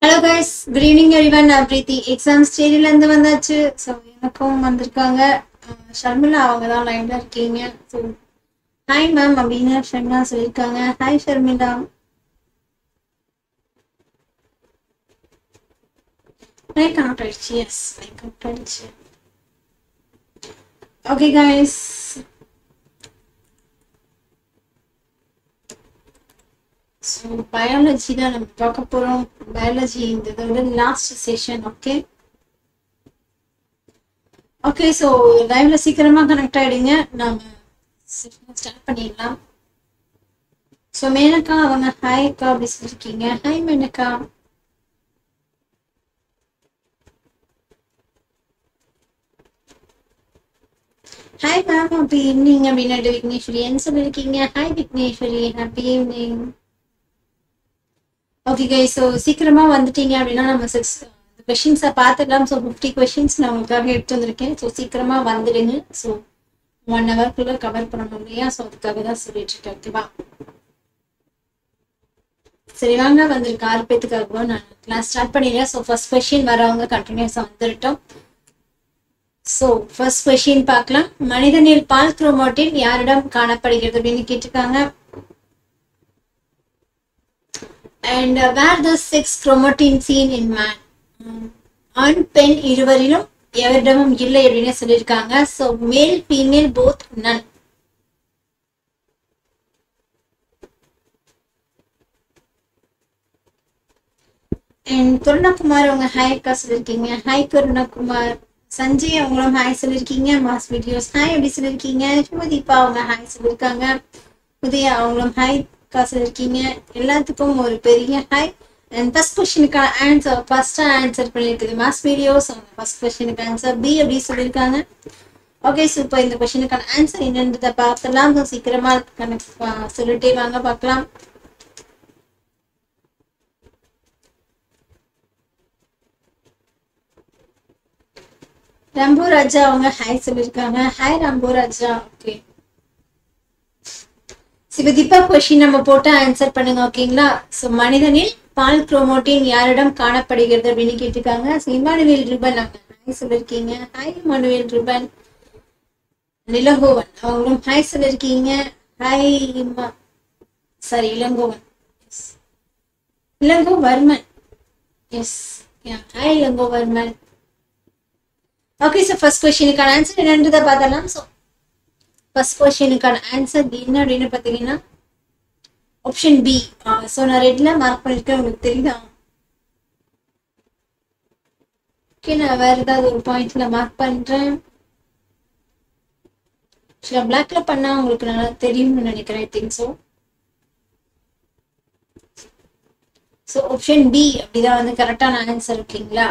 Hello guys good evening everyone நான் Preethi exam ஸ்டேஜில் இருந்து வந்தாச்சு ஸோ எனக்கும் வந்திருக்காங்க அஹ் ஷர்மிளா அவங்க தான் லைன்ல இருக்கீங்க ஸோ ஹாய் மேம் அப்படின்னு ஷர்மிளா சொல்லியிருக்காங்க ஹாய் ஷர்மிளா லைக் அவுட் ஆயிடுச்சு எஸ் லைக் அவுட் ஆயிடுச்சு ஓகே கைஸ் ஸோ பயாலஜி தான் நம்ம பார்க்க போகிறோம் பயாலஜி இந்த இதோட last session okay okay so லைவ்ல சீக்கிரமாக கனெக்ட் ஆகிடுங்க நாம செஷனை ஸ்டார்ட் பண்ணிடலாம் ஸோ மேனக்கா அவங்க ஹாய்க்கா அப்படி சொல்லியிருக்கீங்க hi Menaka hi ma'am happy evening அப்படின்னு விக்னேஸ்வரி என்ன சொல்லியிருக்கீங்க hi Vigneshwari happy evening okay guys so சீக்கிரமா வந்துட்டீங்க அப்படின்னா நம்ம சிக்ஸ் கொஷின்ஸை பார்த்துக்கலாம் ஸோ ஃபிஃப்டி கொஷின்ஸ் நான் உங்களுக்காக எடுத்து வந்திருக்கேன் ஸோ சீக்கிரமா வந்துடுங்க ஸோ ஒன் ஹவர்க்குள்ள கவர் பண்ணணும் இல்லையா ஸோ அதுக்காக தான் சொல்லிட்டு இருக்கேன் ஓகேவா சரி வாங்க வந்திருக்க ஆறு பேத்துக்காகவும் நான் கிளாஸ் ஸ்டார்ட் பண்ணிடுறேன் ஸோ ஃபர்ஸ்ட் கொஷின் வரவங்க கண்டினியூஸாக வந்துட்டோம் ஸோ ஃபர்ஸ்ட் கொஷின் பார்க்கலாம் மனிதனில் பால் குரோமோட்டின் யாரிடம் காணப்படுகிறது அப்படின்னு கேட்டிருக்காங்க and uh, where the sex chromatin seen in man உம், ஆண் பெண் இருவரிலும் எவரிடமும் இல்லை அப்படின்னு சொல்லியிருக்காங்க so male female both none and Karunakumar அவங்க ஹாய் அக்கா சொல்லியிருக்கீங்க ஹாய் கருணகுமார் சஞ்சய் அவங்களும் ஹாய் சொல்லியிருக்கீங்க மாஸ் வீடியோஸ் ஹாய் அப்படி சொல்லியிருக்கீங்க சுமதீபா அவங்க ஹாய் சொல்லியிருக்காங்க உதயா அவங்களும் ஹாய் அக்கா சொல்லியிருக்கீங்க எல்லாத்துக்கும் ஒரு பெரிய ஹாய் அண்ட் ஃபர்ஸ்ட் கொஸ்டினுக்கான ஆன்சர் ஃபர்ஸ்டா ஆன்சர் பண்ணியிருக்குது மாஸ் வீடியோஸ் அவங்க ஃபர்ஸ்ட் கொஸ்டினுக்கு ஆன்சர் பி அப்படி சொல்லியிருக்காங்க ஓகே சூப்பர் இந்த கொஸ்டினுக்கான ஆன்சர் என்னன்றதை பார்க்கலாம் So, சீக்கிரமா கணக்கு ஆ, சொல்லிட்டே வாங்க பார்க்கலாம் ரம்பு ராஜா அவங்க ஹாய் சொல்லியிருக்காங்க ஹாய் ரம்பு ராஜா ஓகே சிவதீபா கொஸ்டின் நம்ம போட்டு ஆன்சர் பண்ணுங்க ஓகேங்களா ஸோ மனிதனில் பால் குரோமோட்டின் யாரிடம் காணப்படுகிறது அப்படின்னு கேட்டிருக்காங்க ஸோ இமானுவேல் ரிபன் அவங்க ஹாய் சொல்லியிருக்கீங்க ஹாய் இமானுவேல் ரிபன் நிலங்கோவன் அவங்களும் ஹாய் சொல்லியிருக்கீங்க ஹாய் இம்மா sorry Ilangovan Yes. Ilangovarman yes hi Ilangovarman okay so first கொஸ்டினுக்கான ஆன்சர் என்னன்றதை பார்த்தலாம் ஸோ ஃபர்ஸ்ட் கொஸ்டினுக்கான ஆன்சர் என்ன அப்படின்னு பார்த்தீங்கன்னா ஆப்ஷன் பி ஸோ நான் ரெட்ல மார்க் பண்ணிருக்கேன் உங்களுக்கு தெரியுதா ஓகே நான் வேற ஏதாவது ஒரு பாயிண்ட்ல மார்க் பண்றேன் ஆக்சுவலாக பிளாக்ல பண்ணா உங்களுக்கு நல்லா தெரியும்னு நினைக்கிறேன் I think so so option B அப்படிதான் வந்து கரெக்டான ஆன்சர் ஓகேங்களா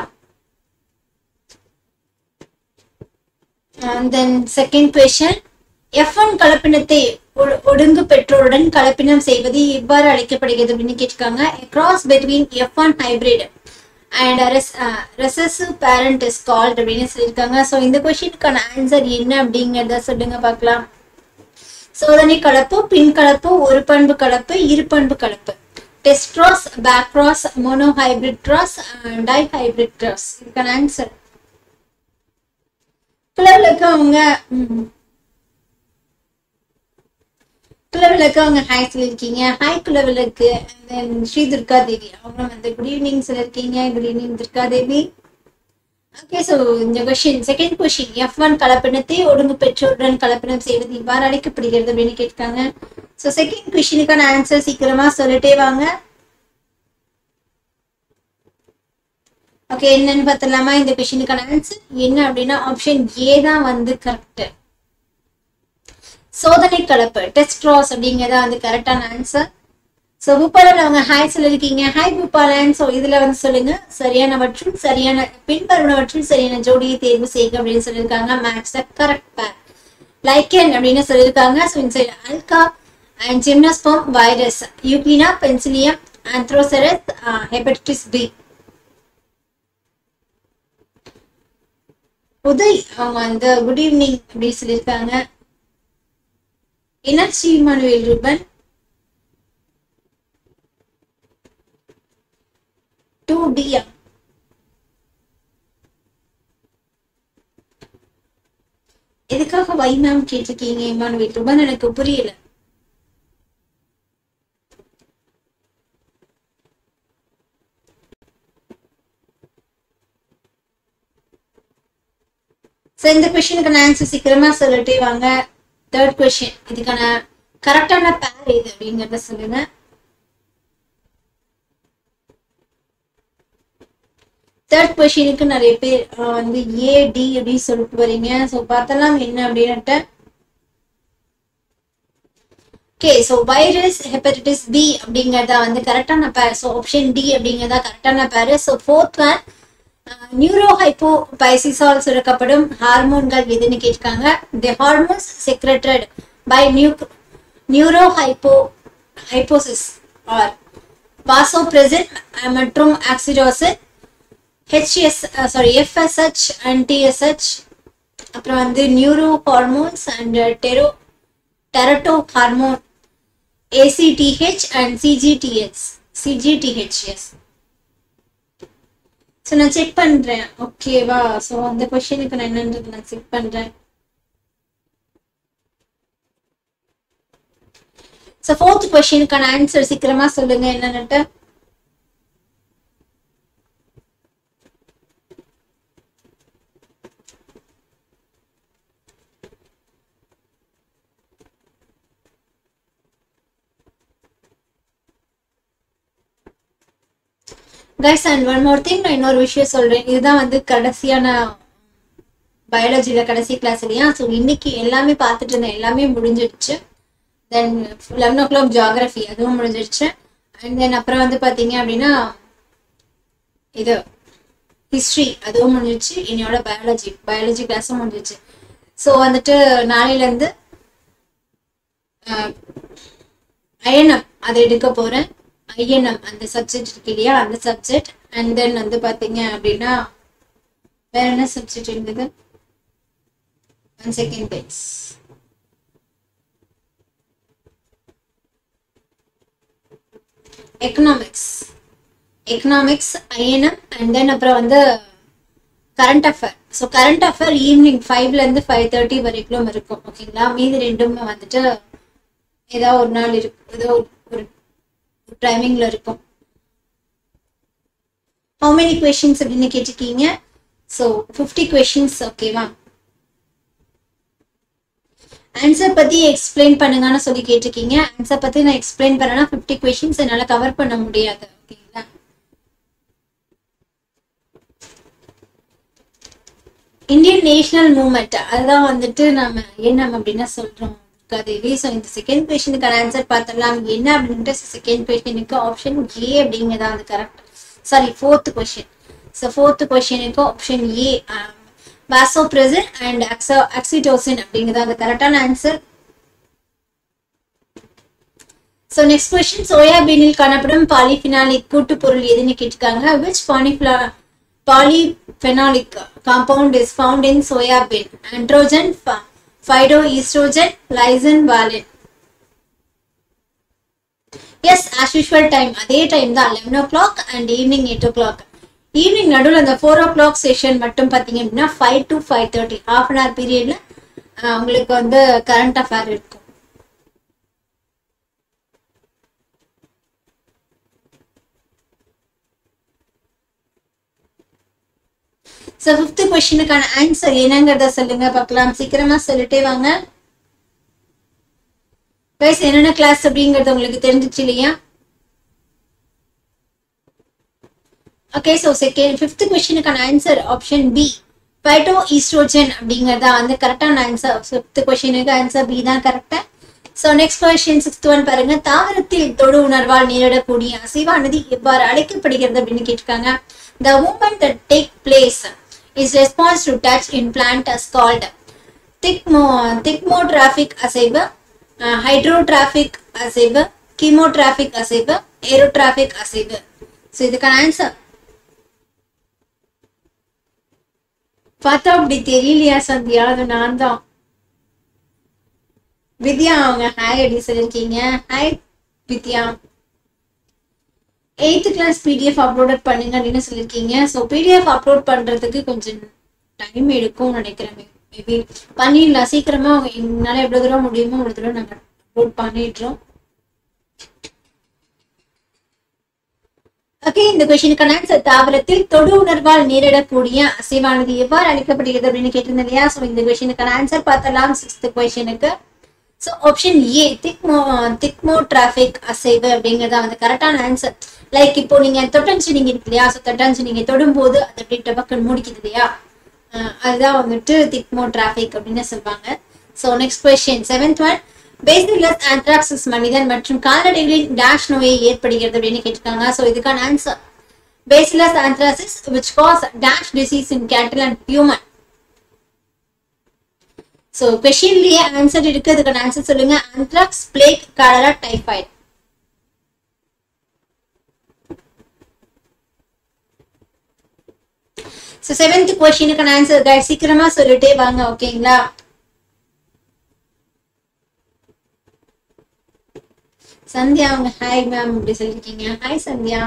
then second question F one கலப்பினத்தை ஒ- ஒடுங்கு பெற்றோருடன் கலப்பினம் செய்வது எவ்வாறு அழைக்கப்படுகிறது அப்படின்னு கேட்டிருக்காங்க cross between F one hybrid and recessive parent is called அப்படின்னு சொல்லியிருக்காங்க ஸோ இந்த கொஷினுக்கான ஆன்சர் என்ன அப்படிங்கிறத சொல்லுங்க பார்க்கலாம் சோதனை கலப்பு பின் கலப்பு ஒரு பண்பு கலப்பு இரு பண்பு கலப்பு test cross back cross monohybrid cross dihybrid cross இதுக்கான ஆன்சர் கிளவுலக்கு அவங்க ம், குலவிளக்கு அவங்க ஹாய் சொல்லியிருக்கீங்க ஹாய் குலவிளக்கு தென் ஸ்ரீ துர்கா தேவி அவங்க வந்து குட் ஈவினிங் சொல்லியிருக்கீங்க good evening Durga Devi okay so இந்த question second question F one கலப்பினத்தை ஒழுங்கு பெற்றோருடன் கலப்பினம் செய்வது இவ்வாறு அழைக்கப்படுகிறது அப்படின்னு கேட்டிருக்காங்க ஸோ செகண்ட் கொஷினுக்கான ஆன்சர் சீக்கிரமா சொல்லிட்டே வாங்க ஓகே என்னன்னு பார்த்தலாமா இந்த கொஷினுக்கான ஆன்சர் என்ன அப்படின்னா ஆப்ஷன் ஏ தான் வந்து கரெக்ட் சோதனை கலப்பு டெஸ்ட் கிராஸ் அப்படிங்கறத வந்து கரெக்டான ஆன்சர் ஸோ பூபாலன் அவங்க ஹாய் சொல்லியிருக்கீங்க ஹாய் பூபாலன் ஸோ இதுல வந்து சொல்லுங்க சரியானவற்றுள் சரியான பின்வருவனவற்றுள் சரியான ஜோடியை தேர்வு செய்க அப்படின்னு சொல்லியிருக்காங்க மேட்ச் த கரெக்ட் பேர் லைக்கன் அப்படின்னு சொல்லியிருக்காங்க so inside alga and gymnosperm virus euglena penicillium anthoceros hepatitis B Uday அவங்க வந்து குட் ஈவினிங் அப்படின்னு சொல்லியிருக்காங்க எனர்ஜி இமானுவேல் ரூபன் டூ டியா எதுக்காக வை மேம் கேட்டிருக்கீங்க இமானுவேல் ரூபான் எனக்கு புரியல ஸோ இந்த கொஸ்டினுக்கான ஆன்சர் சீக்கிரமா சொல்லிட்டே வாங்க தேர்ட் கொஸ்டின் இதுக்கான கரெக்டான பேர் எது அப்படிங்கறத சொல்லுங்க தேர்ட் கொஸ்டினுக்கு நிறைய பேர் அஹ், வந்து ஏ டி அப்படின்னு சொல்லிட்டு வரீங்க ஸோ பார்த்தலாம் என்ன அப்படின்ட்டு okay so virus hepatitis B அப்படிங்கறத வந்து கரெக்டான பேர் ஸோ ஆப்ஷன் டி அப்படிங்கறதா கரெக்டான பேர் ஸோ ஃபோர்த் ஒன் நியூரோ ஹைப்போபைசிஸால் சுரக்கப்படும் ஹார்மோன்கள் எதுன்னு கேட்டிருக்காங்க the hormones secreted by new neuro hypo hypophysis are vasopressin மற்றும் oxytocin HS sorry FSH and TSH அப்புறம் வந்து நியூரோ ஹார்மோன்ஸ் அண்ட் டெரோ டெரட்டோ hormone ACTH and CGTH CGTH yes so நான் செக் பண்றேன் ஓகேவா ஸோ அந்த கொஸ்டினுக்கு நான் என்னன்றது நான் செக் பண்றேன் ஸோ ஃபோர்த் கொஸ்டினுக்கான ஆன்சர் சீக்கிரமா சொல்லுங்க என்னன்னுட்டு guys and one more thing நான் இன்னொரு விஷயம் சொல்றேன் இதுதான் வந்து கடைசியான பயாலஜில கடைசி கிளாஸ் இல்லையா ஸோ இன்னைக்கு எல்லாமே பார்த்துட்டு இருந்தேன் எல்லாமே முடிஞ்சிடுச்சு then eleven o'clock geography அதுவும் முடிஞ்சிடுச்சு அண்ட் தென் அப்புறம் வந்து பார்த்தீங்க அப்படின்னா இது ஹிஸ்ட்ரி அதுவும் முடிஞ்சிடுச்சு என்னோட பயாலஜி பயாலஜி கிளாஸும் முடிஞ்சிடுச்சு ஸோ வந்துட்டு நாளையிலேருந்து ஐஎன்எம் அதை எடுக்க போகிறேன் ஐஎன்எம் அந்த சப்ஜெக்ட் இருக்கு இல்லையா அந்த சப்ஜெக்ட் அண்ட் தென் வந்து பார்த்தீங்க அப்படின்னா வேற என்ன சப்ஜெக்ட் இருந்தது one second phase economics economics INM and then அப்புறம் வந்து current affair so current affair evening ஃபைவ்ல இருந்து ஃபைவ் தேர்ட்டி வரைக்கும் இருக்கும் ஓகேங்களா மீதி ரெண்டுமே வந்துட்டு ஏதாவது ஒரு நாள் இருக்கும் ஏதோ ஒரு டைமிங்ல இருக்கும் ஹவு மெனி கொஷின்ஸ் அப்படின்னு கேட்டிருக்கீங்க ஸோ ஃபிஃப்டி கொஷின்ஸ் ஓகேவா ஆன்சர் பத்தி எக்ஸ்பிளைன் பண்ணுங்கன்னு சொல்லி கேட்டிருக்கீங்க ஆன்சர் பத்தி நான் எக்ஸ்பிளைன் பண்ணனா ஃபிஃப்டி கொஷின்ஸ் என்னால கவர் பண்ண முடியாது ஓகேங்களா இந்தியன் நேஷனல் மூவ்மெண்ட் அதுதான் வந்துட்டு நம்ம என்ன அப்படின்னா சொல்றோம் கதையிலே ஸோ இந்த செகண்ட் கொஸ்டினுக்கான ஆன்சர் பார்த்துடலாம் என்ன அப்படின்ட்டு செகண்ட் கொஸ்டினுக்கு ஆப்ஷன் ஏ அப்படிங்கிறதா வந்து correct sorry fourth question so fourth கொஸ்டினுக்கு ஆப்ஷன் ஏ வாசோப்ரெசின் அண்ட் அக்ஸோ ஆக்சிடோசின் அப்படிங்கிறது அந்த கரெக்டான ஆன்சர் ஸோ நெக்ஸ்ட் கொஸ்டின் சோயாபீனில் காணப்படும் பாலிஃபினாலிக் கூட்டுப்பொருள் எதுன்னு கேட்டிருக்காங்க விச் பாலிஃபிலா polyphenolic compound is found in soybean androgen phytoestrogen lysine valine yes as usual time அதே டைம் தான் eleven o'clock and evening eight o'clock evening நடுவில் அந்த ஃபோர் ஓ கிளாக் செஷன் மட்டும் பார்த்தீங்க அப்படின்னா five to five thirty half an hour பீரியட்ல உங்களுக்கு வந்து கரண்ட் அஃபேர் இருக்கும் ஸோ ஃபிஃப்த் கொஸ்டினுக்கான ஆன்சர் என்னங்கிறத சொல்லுங்க பார்க்கலாம் சீக்கிரமா சொல்லிட்டே வாங்க கைஸ் என்னென்ன கிளாஸ் அப்படிங்கிறது உங்களுக்கு தெரிஞ்சிச்சு இல்லையா ஓகே ஸோ செகண்ட் ஃபிஃப்த் கொஸ்டினுக்கான answer option B phytoestrogen அப்படிங்கிறதா வந்து கரெக்டான ஆன்சர் ஃபிஃப்த் கொஸ்டினுக்கு ஆன்சர் பி தான் கரெக்டா so next question sixth one பாருங்க தாவரத்தில் தொடு உணர்வால் நேரிடக்கூடிய அசைவானது எவ்வாறு அழைக்கப்படுகிறது அப்படின்னு கேட்டிருக்காங்க the movement that take place is response to touch in plant as called thigmo thigmotropic அசைவு ஹைட்ரோட்ராஃபிக் அசைவு கீமோட்ராஃபிக் அசைவு ஏரோட்ராஃபிக் அசைவு ஸோ இதுக்கான ஆன்சர் பார்த்தா அப்படி தெரியலையா சந்தியா அது நான் தான் வித்யா அவங்க ஹாய் அப்படி சொல்லியிருக்கீங்க hi Vidya eighth class PDF upload பண்ணுங்க அப்படின்னு சொல்லியிருக்கீங்க ஸோ பிடிஎஃப் அப்லோட் பண்றதுக்கு கொஞ்சம் டைம் எடுக்கும்னு நினைக்கிறேன் மேபி பண்ணிடலாம் சீக்கிரமா அவங்க எங்களால எவ்வளவு தூரம் முடியுமோ அவ்வளவு தூரம் நாங்கள் அப்லோட் பண்ணிடுறோம் ஓகே இந்த கொஸ்டினுக்கான ஆன்சர் தாவரத்தில் தொடு உணர்வால் நேரிடக்கூடிய அசைவானது எவ்வாறு அளிக்கப்படுகிறது அப்படின்னு கேட்டிருந்தேன் இல்லையா ஸோ இந்த கொஸ்டினுக்கான ஆன்சர் பார்த்தலாம் சிக்ஸ்த் கொஸ்டினுக்கு so option A thigmo thigmotropic அசைவு அப்படிங்கிறதா வந்து கரெக்டான ஆன்சர் லைக் இப்போ நீங்க தொட்டன்சி நீங்க இருக்கு இல்லையா ஸோ தொட்டன்சி நீங்க தொடும்போது அது அப்படியே டபக்குன்னு முடிக்குது இல்லையா அஹ் அதுதான் வந்துட்டு திக்மோ டிராஃபிக் அப்படின்னு சொல்லுவாங்க so next question seventh one Bacillus anthracis மனிதன் மற்றும் கால்நடைகளின் டேஷ் நோயை ஏற்படுகிறது அப்படின்னு கேட்டிருக்காங்க ஸோ இதுக்கான answer Bacillus anthracis which cause dash disease in cattle and human so கொஷின்லயே ஆன்சர் இருக்கு அதுக்கான ஆன்சர் சொல்லுங்க anthrax plague cholera typhoid so seventh கொஸ்டினுக்கான ஆன்சர் கைஸ் சீக்கிரமா சொல்லிட்டே வாங்க ஓகேங்களா சந்தியா அவங்க ஹாய் மேம் அப்படி சொல்லிருக்கீங்க ஹாய் சந்தியா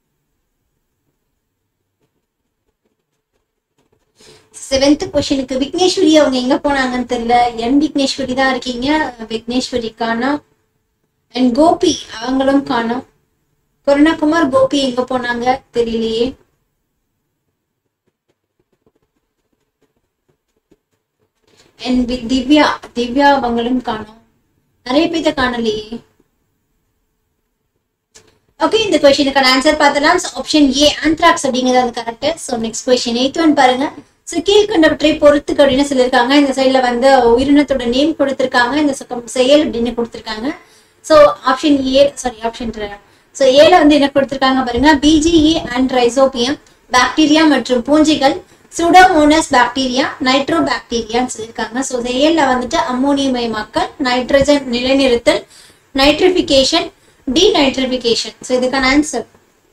செவன்த் கொஸ்டினுக்கு விக்னேஸ்வரி அவங்க எங்க போனாங்கன்னு தெரியல என் விக்னேஸ்வரி தான் இருக்கீங்க விக்னேஸ்வரி காணோம் அண்ட் கோபி அவங்களும் காணோம் கருணாகுமார் கோபி எங்க போனாங்க தெரியலையே அண்ட் திவ்யா திவ்யா அவங்களும் காணோம் நிறைய பேர்த்த காணலையே ஓகே இந்த கொஸ்டினுக்கான ஆன்சர் பார்த்தலாம் ஆப்ஷன் ஏ ஆந்த்ராக்ஸ் அப்படிங்கிறது அது correct so next question eighth one பாருங்க ஸோ கீழ்கண்டவற்றை பொறுத்துக்கு அப்படின்னு சொல்லியிருக்காங்க இந்த சைடில் வந்து உயிரினத்தோட நேம் கொடுத்துருக்காங்க இந்த பக்கம் செயல் அப்படின்னு கொடுத்துருக்காங்க so option A sorry option so ஏல வந்து என்ன கொடுத்துருக்காங்க பாருங்க பிஜிஇ அண்ட் ரைசோபியம் பாக்டீரியா மற்றும் பூஞ்சிகள் சுடோமோனஸ் பாக்டீரியா நைட்ரோ பாக்டீரியான்னு சொல்லியிருக்காங்க ஸோ செயல்ல வந்துட்டு அம்மோனியமயமாக்கல் நைட்ரஜன் நிலைநிறுத்தல் நைட்ரிஃபிகேஷன் டீநைட்ரிஃபிகேஷன் ஸோ இதுக்கான ஆன்சர்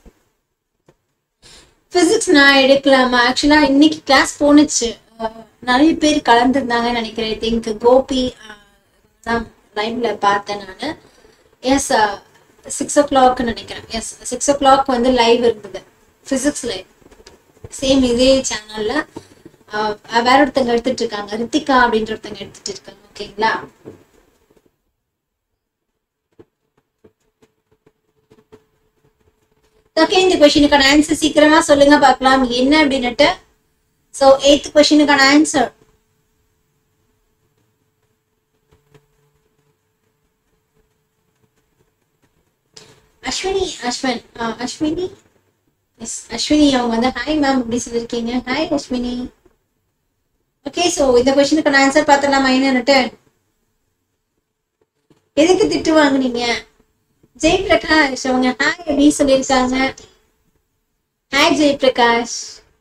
பிசிக்ஸ் நான் எடுக்கலாமா ஆக்சுவலா இன்னைக்கு கிளாஸ் போனுச்சு அஹ் நிறைய பேர் கலந்துருந்தாங்கன்னு நினைக்கிறேன் திங்க் கோபி அஹ், தான் லைவ்ல பார்த்தேன் நான் எஸ் சிக்ஸ் ஓ கிளாக் நினைக்கிறேன் எஸ் சிக்ஸ் ஓ கிளாக் வந்து லைவ் இருந்தது பிசிக்ஸ் லைவ் சேம் இதே சேனல்ல வேற ஒருத்தங்க எடுத்துட்டு இருக்காங்க ரித்திகா அப்படின்ற ஒருத்தங்க எடுத்துட்டு இருக்காங்க ஓகேங்களா ஓகே இந்த கொஸ்டினுக்கான ஆன்சர் சீக்கிரமா சொல்லுங்க பார்க்கலாம் என்ன அப்படின்னுட்டு சோ எய்த் கொஸ்டினுக்கான ஆன்சர் அஸ்வினி அஸ்வன் ஆ, அஸ்வினி எஸ் அஸ்வினி அவங்க வந்து ஹாய் மேம் அப்படி சொல்லியிருக்கீங்க ஹாய் அஸ்வினி ஓகே சோ இந்த கொஸ்டினுக்கான ஆன்சர் பார்த்தலாமா என்னன்னுட்டு எதுக்கு திட்டு வாங்குனீங்க ஜெய் பிரகாஷ் அவங்க ஹாய் அப்படி சொல்லியிருக்காங்க ஹாய் ஜெய் பிரகாஷ்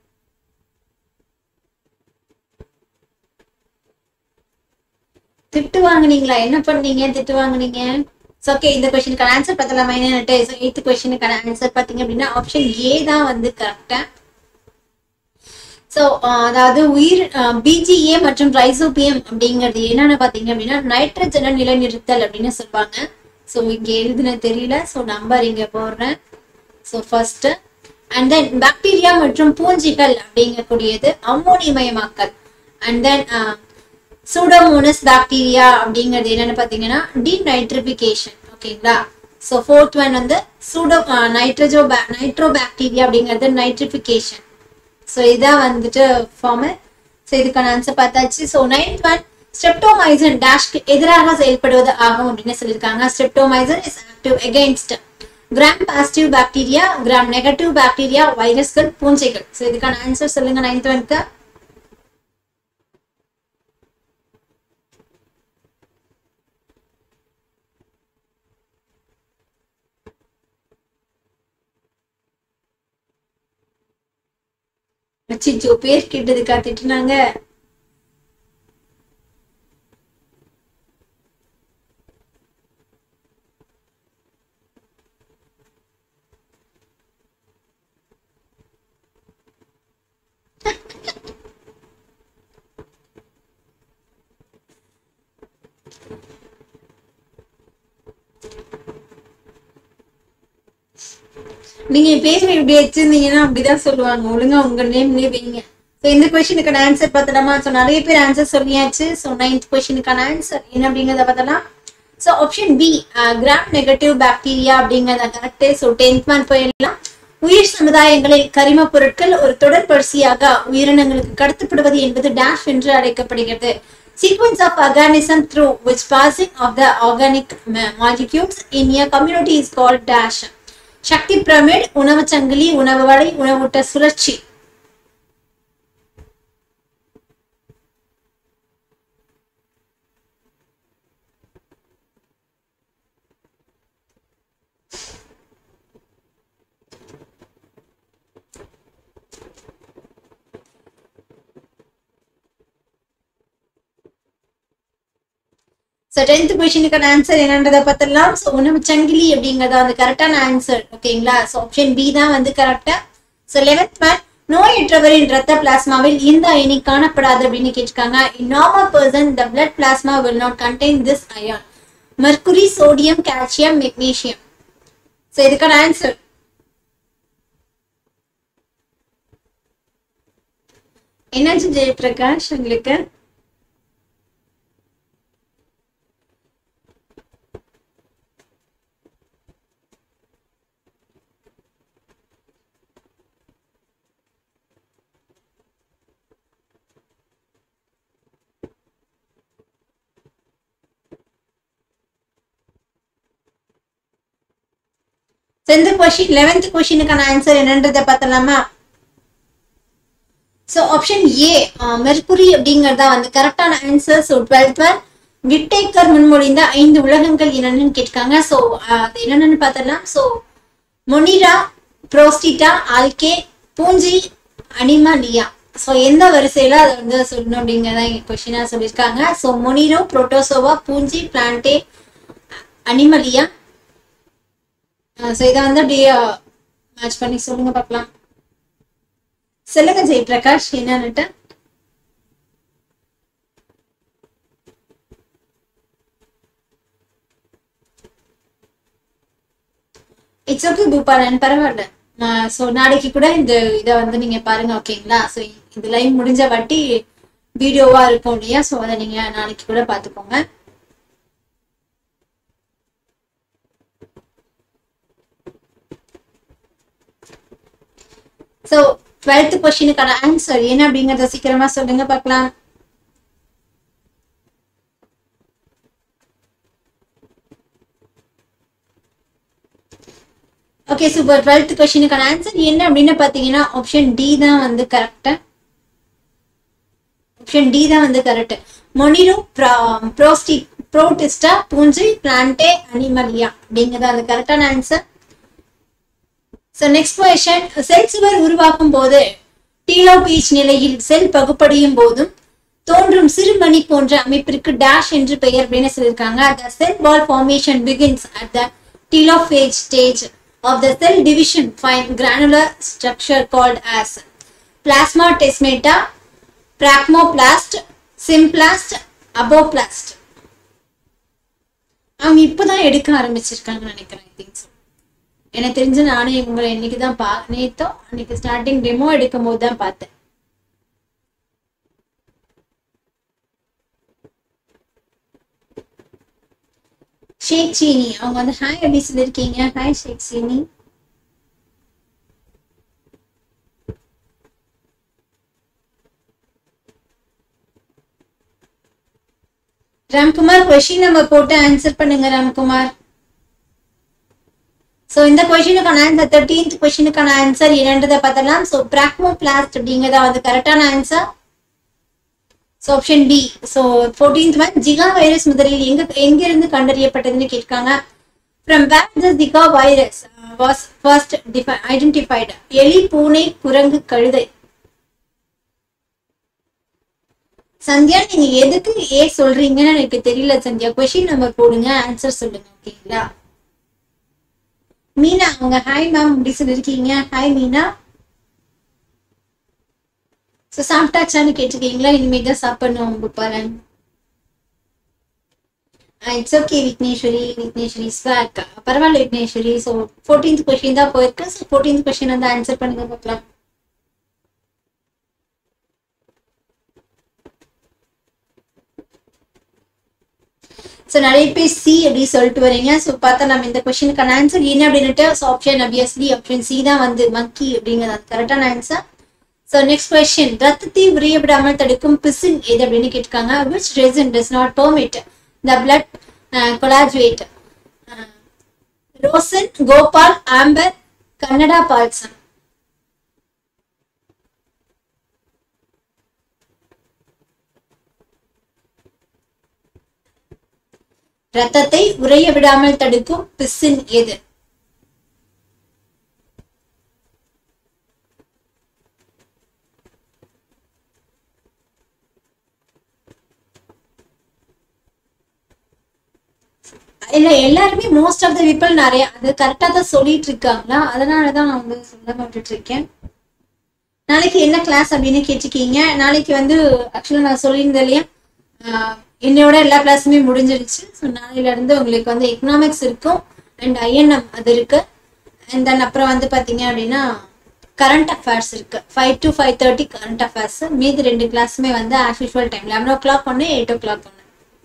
திட்டு வாங்குனீங்களா என்ன பண்ணீங்க திட்டு வாங்குனீங்க ஓகே இந்த கொஸ்டினுக்கான ஆன்சர் பார்த்தலாமா என்னன்னுட்டு எய்த் கொஸ்டினுக்கான ஆன்சர் பார்த்தீங்க அப்படின்னா ஆப்ஷன் ஏ தான் வந்து கரெக்டா ஸோ அதாவது உயிர் பிஜிஏ மற்றும் ரைசோபியம் அப்படிங்கிறது என்னன்னு பார்த்தீங்க அப்படின்னா நைட்ரஜனை நிலைநிறுத்தல் அப்படின்னு சொல்லுவாங்க ஸோ இங்கே எழுதுன தெரியல ஸோ நம்பர் இங்கே போடுறேன் so first and then bacteria மற்றும் பூஞ்சிகள் அப்படிங்கக்கூடியது அம்மோனியமயமாக்கல் அண்ட் தென் சூடோமோனஸ் பாக்டீரியா அப்படிங்கிறது என்னன்னு பார்த்தீங்கன்னா டீநைட்ரிபிகேஷன் ஓகேங்களா ஸோ ஃபோர்த் ஒன் வந்து சூடோ நைட்ரஜோ நைட்ரோ பாக்டீரியா அப்படிங்கிறது நைட்ரிபிகேஷன் ஸோ இதான் வந்துட்டு ஃபார்மு ஸோ இதுக்கான ஆன்சர் பார்த்தாச்சு ஸோ நைன்த் ஒன் ஸ்ட்ரெப்டோமைசன் டேஷ்க்கு எதிராக செயல்படுவது ஆகும் அப்படின்னு சொல்லியிருக்காங்க streptomycin is active against Gram positive bacteria Gram negative bacteria வைரஸ்கள் பூஞ்சைகள் ஸோ இதுக்கான ஆன்சர் சொல்லுங்க நைன்த் ஒன்க்கு அச்சிச்சோ பேர் கேட்டதுக்கா திட்டுனாங்க நீங்க என் பேர் இப்படி வச்சிருந்தீங்கன்னா அப்படிதான் சொல்லுவாங்க ஒழுங்கா உங்க நேம்லயே வைங்க ஸோ இந்த கொஸ்டினுக்கான ஆன்சர் பார்த்தலாமா ஸோ நிறைய பேர் ஆன்சர் சொல்லியாச்சு ஸோ நைன்த் கொஸ்டினுக்கான ஆன்சர் என்ன அப்படிங்கிறத பார்த்தலாம் so option B Gram negative bacteria அப்படிங்கிறத கரெக்ட் ஸோ டென்த் மார்க் போயிடலாம் உயிர் சமுதாயங்களில் கரிம பொருட்கள் ஒரு தொடர்பரிசியாக உயிரினங்களுக்கு கடத்தப்படுவது என்பது டேஷ் என்று அழைக்கப்படுகிறது sequence of organism through which passing of the organic molecules in a community is called dash சக்தி பிரமிட் உணவு சங்கிலி உணவு வலை உணவூட்ட சுழற்சி ஸோ டென்த் கொஸ்டினுக்கான ஆன்சர் என்னன்றதை பார்த்துடலாம் ஸோ உணவு சங்கிலி அப்படிங்கிறத வந்து கரெக்டான ஆன்சர் ஓகேங்களா ஸோ ஆப்ஷன் பி தான் வந்து கரெக்டா ஸோ லெவன்த் மேன் நோயற்றவரின் ரத்த பிளாஸ்மாவில் இந்த அயனி காணப்படாது அப்படின்னு கேட்டிருக்காங்க in normal person the blood plasma will not contain this ion mercury sodium calcium magnesium so இதுக்கான ஆன்சர் என்னாச்சு ஜெயபிரகாஷ் உங்களுக்கு இந்த கொஸ்டின் லெவன்த் கொஸ்டினுக்கான ஆன்சர் என்னன்றதை பார்த்தலாமா ஸோ ஆப்ஷன் ஏ மெர்குரி அப்படிங்கறதா வந்து கரெக்டான answer so twelfth one Whittaker முன்மொழிந்த ஐந்து உலகங்கள் என்னன்னு கேட்டிருக்காங்க ஸோ அது என்னென்னு பார்த்தலாம் ஸோ மொனிரா புரோஸ்டிட்டா ஆல்கே பூஞ்சி அனிமாலியா ஸோ எந்த வரிசையில அதை வந்து சொல்லணும் அப்படிங்கிறத கொஸ்டினா சொல்லியிருக்காங்க ஸோ மொனிரோ புரோட்டோசோவா பூஞ்சி பிளான்டே அனிமலியா ஸோ இதை வந்து அப்படியே மேட்ச் பண்ணி சொல்லுங்க பார்க்கலாம் சொல்லுங்க ஜெயபிரகாஷ் என்னன்னுட்டு இட்ஸ் ஓகே பூபாலன் பரவாயில்ல ஸோ நாளைக்கு கூட இந்த இதை வந்து நீங்க பாருங்க ஓகேங்களா ஸோ இந்த லைவ் முடிஞ்ச வாட்டி வீடியோவா இருக்கும் இல்லையா ஸோ அதை நீங்க நாளைக்கு கூட பார்த்துக்கோங்க ஸோ டுவெல்த் கொஸ்டினுக்கான ஆன்சர் என்ன அப்படிங்கறத சீக்கிரமா சொல்லுங்க பார்க்கலாம் ஓகே சூப்பர் டுவெல்த் கொஸ்டினுக்கான ஆன்சர் என்ன அப்படின்னு பாத்தீங்கன்னா ஆப்ஷன் டி தான் வந்து கரெக்டா ஆப்ஷன் டி தான் வந்து கரெக்ட் மொனிரு ப்ரோஸ்டி ப்ரோட்டிஸ்டா பூஞ்சி பிளான்டே அனிமலியா அப்படிங்கிறது அது கரெக்டான answer so next question cell சுவர் உருவாக்கும் போது டீலோ பீச் நிலையில் செல் பகுப்படையும் போதும் தோன்றும் சிறுமணி போன்ற அமைப்பிற்கு டேஷ் என்று பெயர் அப்படின்னு சொல்லியிருக்காங்க the cell wall formation begins at the telophase stage of the cell division fine granular structure called as plasmodesmata phragmoplast symplast apoplast அவங்க இப்போதான் எடுக்க ஆரம்பிச்சிருக்காங்கன்னு நினைக்கிறேன் ஐ திங்க் எனக்கு தெரிஞ்சு நானும் இவங்களை இன்னைக்கு தான் பா நேத்தோ அன்னைக்கு ஸ்டார்டிங் டெமோ எடுக்கும் போது தான் பார்த்தேன் ஷேக் சீனி அவங்க வந்து ஹாய் எப்படி சொல்லியிருக்கீங்க ஹாய் ஷேக் சீனி ராம்குமார் கொஸ்டின் நம்ம போட்டு ஆன்சர் பண்ணுங்க ராம்குமார் ஸோ இந்த கொஸ்டினுக்கான ஆன்சர் தேர்ட்டீன்த் கொஸ்டினுக்கான ஆன்சர் என்னன்றதை பார்த்தலாம் ஸோ பிராக்மோ பிளாஸ்ட் அப்படிங்கிறதா வந்து கரெக்டான answer so option B so fourteenth one Zika virus முதலில் எங்க எங்கிருந்து கண்டறியப்பட்டதுன்னு கேட்காங்க from where the Zika virus was first identified எலி பூனை குரங்கு கழுதை சந்தியா நீங்க எதுக்கு ஏ சொல்றீங்கன்னு எனக்கு தெரியல சந்தியா கொஸ்டின் நம்பர் போடுங்க ஆன்சர் சொல்லுங்க ஓகேங்களா மீனா அவங்க ஹாய் மேம் அப்படி சொல்லிருக்கீங்க ஹாய் மீனா ஸோ சாப்பிட்டாச்சான்னு கேட்டிருக்கீங்களா இனிமேல் தான் சாப்பிடணும் Bhupalan it's okay Vigneshwari Vigneshwari swag பரவாயில்ல விக்னேஸ்வரி ஸோ ஃபோர்டீன்த் கொஸ்டின் தான் போயிருக்கு ஸோ ஃபோர்டீன்த் கொஸ்டின் வந்து ஆன்சர் பண்ணுங்க பார்க்கலாம் ஸோ நிறைய பேர் சி அப்படி சொல்லிட்டு வரீங்க ஸோ பார்த்தா நம்ம இந்த கொஸ்டினுக்கான ஆன்சர் என்ன அப்படின்னுட்டு so option obviously option C தான் வந்து மக்கி அப்படிங்கிறது அது கரெக்டான ஆன்சர் ஸோ நெக்ஸ்ட் கொஸ்டின் ரத்தத்தை உரிய விடாமல் தடுக்கும் பிசின் எது அப்படின்னு கேட்டிருக்காங்க which resin does not permit the blood coagulate rosin copal amber Canada balsam ரத்தத்தை உறைய விடாமல் தடுக்கும் பிசின் எது இல்ல எல்லாருமே மோஸ்ட் ஆஃப் த பீப்புள் நிறைய அது கரெக்டா தான் சொல்லிட்டு இருக்காங்களா அதனாலதான் நான் வந்து சொல்ல விட்டுட்டு இருக்கேன் நாளைக்கு என்ன கிளாஸ் அப்படின்னு கேட்டிருக்கீங்க நாளைக்கு வந்து ஆக்சுவலா நான் சொல்லியிருந்தேன் இல்லையா ஆஹ் என்னையோட எல்லா கிளாஸுமே முடிஞ்சிருச்சு ஸோ நாளையில இருந்து உங்களுக்கு வந்து எக்கனாமிக்ஸ் இருக்கும் அண்ட் ஐஎன்எம் அது இருக்கு அண்ட் தென் அப்புறம் வந்து பாத்தீங்க அப்படின்னா கரண்ட் அஃபேர்ஸ் இருக்கு five to five thirty current affairs மீதி ரெண்டு கிளாஸுமே வந்து as usual time eleven o'clock ஒன்று எயிட் ஓ கிளாக் ஒன்று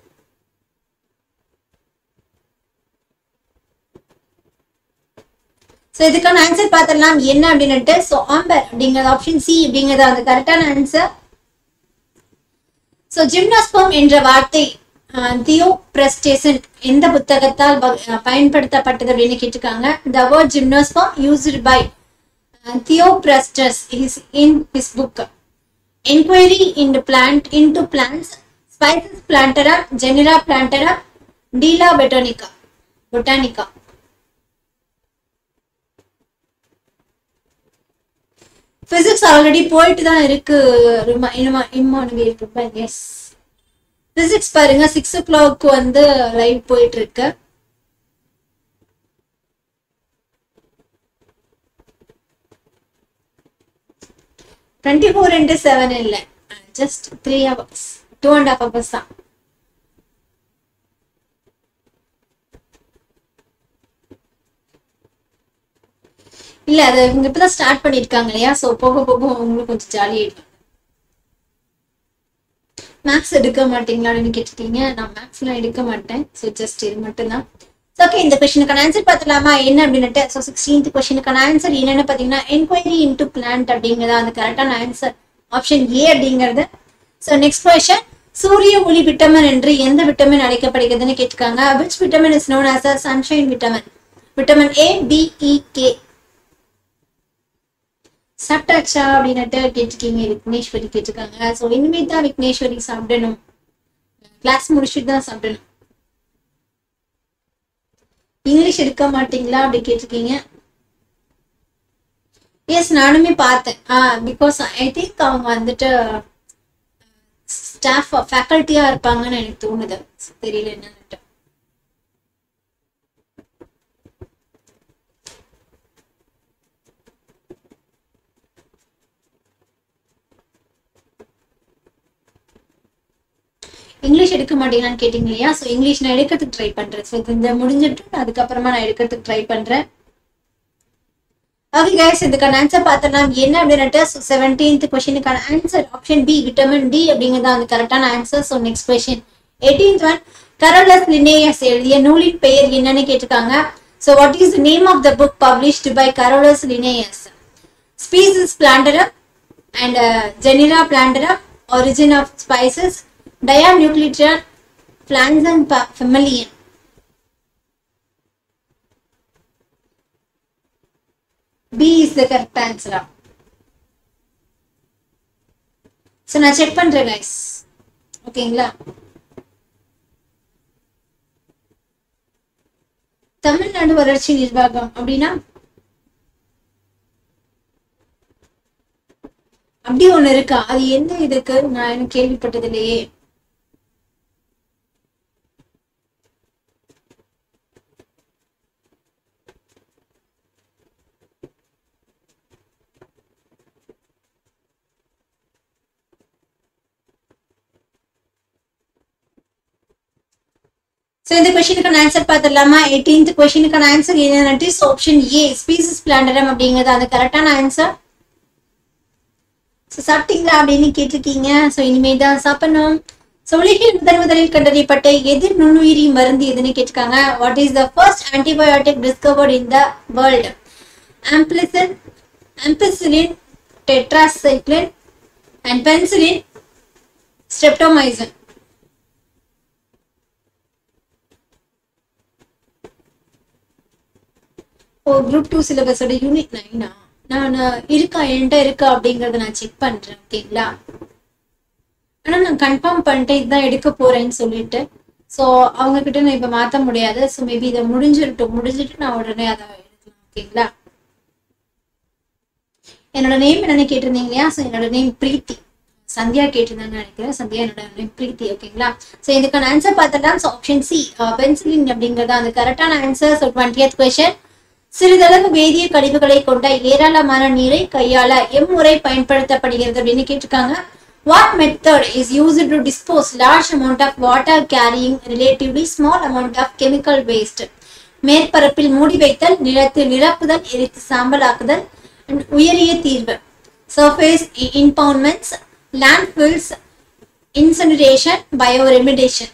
ஸோ இதுக்கான ஆன்சர் பார்த்துடலாம் என்ன அப்படின்னுட்டு ஸோ ஆம்பர் அப்படிங்கிறது ஆப்ஷன் சி அப்படிங்கிறது அந்த கரெக்டான ஆன்சர் ஸோ ஜிம்னாஸ்பம் என்ற வார்த்தை தியோ பிரஸ்டேசன் எந்த புத்தகத்தால் ப- அஹ் பயன்படுத்தப்பட்டது அப்படின்னு கேட்டிருக்காங்க the word gymnosperm used by Theophrastus is in his book enquiry in plant into plants species Plantarum Genera Plantarum டீலா பெட்டோனிகா பொட்டானிகா பிசிக்ஸ் ஆல்ரெடி போயிட்டு தான் இருக்கு ரிமா- இனிமா இம்மானுவேல் இருக்கு எஸ் பிசிக்ஸ் பாருங்க சிக்ஸ் ஓ கிளாக் வந்து லைவ் போயிட்டு இருக்கு டுவெண்ட்டி ஃபோர் இன்ட்டு செவன் இல்லை just three hours two and half hours தான் இல்ல அது இவங்க இப்பதான் ஸ்டார்ட் பண்ணிருக்காங்க இல்லையா சோ போக போக உங்களுக்கு கொஞ்சம் ஜாலியாயிடும் மேக்ஸ் எடுக்க மாட்டீங்களா அப்படின்னு கேட்டுட்டீங்க நான் மேக்ஸ்லாம் எடுக்க மாட்டேன் ஸோ ஜஸ்ட் இது மட்டும்தான் ஓகே இந்த கொஸ்டினுக்கான ஆன்சர் பார்த்துலாமா என்ன அப்படின்னுட்டு ஸோ சிக்ஸ்டீன்த் கொஸ்டினுக்கான ஆன்சர் என்னன்னு பார்த்தீங்கன்னா என்கொயரி இன்டு பிளான்ட் அப்படிங்கிறதா அந்த கரெக்டான ஆன்சர் ஆப்ஷன் ஏ அப்படிங்கிறது ஸோ நெக்ஸ்ட் கொஸ்டின் சூரிய ஒளி விட்டமின் என்று எந்த விட்டமின் அழைக்கப்படுகிறதுன்னு கேட்டிருக்காங்க which vitamin is known as a sunshine vitamin vitamin A B E K சாப்பிட்டாச்சா அப்படின்னுட்டு கேட்டிருக்கீங்க விக்னேஸ்வரி கேட்டிருக்காங்க ஸோ இனிமே தான் விக்னேஸ்வரி சாப்பிடணும் கிளாஸ் முடிச்சுட்டு தான் சாப்பிடணும் இங்கிலீஷ் எடுக்க மாட்டீங்களா அப்படி கேட்டிருக்கீங்க எஸ் நானுமே பார்த்தேன் ஆ பிகாஸ் ஐ திங்க் அவங்க வந்துட்டு ஸ்டாஃப் ஃபேக்கல்ட்டியா இருப்பாங்கன்னு எனக்கு தோணுது தெரியல என்னன்னுட்டு இங்கிலீஷ் எடுக்க மாட்டீங்களான்னு கேட்டீங்க இல்லையா ஸோ இங்கிலீஷ் நான் எடுக்கிறதுக்கு ட்ரை பண்றேன் ஸோ இது இந்த முடிஞ்சிட்டு அதுக்கப்புறமா நான் எடுக்கிறதுக்கு ட்ரை பண்றேன் ஓகே கைஸ் இதுக்கான ஆன்சர் பார்த்தலாம் என்ன அப்படின்னுட்டு செவன்டீன்த் கொஸ்டினுக்கான answer option B vitamin D அப்படிங்கிறது அந்த கரெக்டான answer so next question eighteenth one Carolus Linnaeus எழுதிய நூலின் பெயர் என்னன்னு கேட்டிருக்காங்க so what is name of the book published by Carolus Linnaeus species Plantarum and Genera Plantarum origin of spices dianucleator flaxen pa- familian B is the correct answer. So நான் check பண்றேன் guys ஓகேங்களா தமிழ்நாடு வளர்ச்சி நிர்வாகம் அப்படின்னா அப்படி ஒண்ணு இருக்கா அது எந்த இதுக்கு நான் எனக்கு கேள்விப்பட்டது இல்லையே ஸோ இந்த கொஸ்டினுக்கான ஆன்சர் பார்த்துடலாமா எயிட்டீன்த் கொஸ்டினுக்கான ஆன்சர் என்னன்னு ஆப்ஷன் ஏ ஸ்பீசிஸ் பிளான்டரம் அப்படிங்கிறது அந்த கரெக்டான ஆன்சர் ஸோ சாப்பிட்டீங்களா அப்படின்னு கேட்டிருக்கீங்க ஸோ இனிமேல் தான் சாப்பிடணும் ஸோ உலகில் முதன் முதலில் கண்டறியப்பட்ட எதிர் நுண்ணுயிரி மருந்து எதுன்னு கேட்டிருக்காங்க what is the first antibiotic discovered in the world ampicillin ampicillin tetracycline and penicillin streptomycin oh group two சிலபஸோட யூனிட் நைனா நான் இருக்கா என்கிட்ட இருக்கா அப்படிங்கறத நான் செக் பண்றேன் ஓகேங்களா ஆனா நான் கன்ஃபார்ம் பண்ணிட்டு இதுதான் எடுக்க போறேன்னு சொல்லிட்டு ஸோ அவங்க கிட்ட நான் இப்ப மாத்த முடியாது ஸோ மேபி இதை முடிஞ்சிருட்டும் முடிஞ்சிட்டு நான் உடனே அதை எடுக்கலாம் ஓகேங்களா என்னோட நேம் என்னன்னு கேட்டிருந்தீங்க இல்லையா ஸோ என்னோட நேம் பிரீத்தி சந்தியா கேட்டிருந்தாங்கன்னு நினைக்கிறேன் சந்தியா என்னோட நேம் பிரீத்தி ஓகேங்களா ஸோ இதுக்கான ஆன்சர் பார்த்தலாம் ஸோ ஆப்ஷன் சி பென்சிலின் அப்படிங்கிறது அந்த கரெக்டான ஆன்சர் ஸோ டுவெண்ட்டியத் கொஸ்டின் சிறிதளவு வேதிய கழிவுகளை கொண்ட ஏராளமான நீரை கையாள எம்முறை பயன்படுத்தப்படுகிறது அப்படின்னு கேட்டிருக்காங்க what method is used to dispose large amount of water carrying relatively small amount of chemical waste மேற்பரப்பில் மூடி வைத்தல் நிலத்தில் நிரப்புதல் எரித்து சாம்பலாக்குதல் and உயரிய தீர்வு surface impoundments landfills incineration bioremediation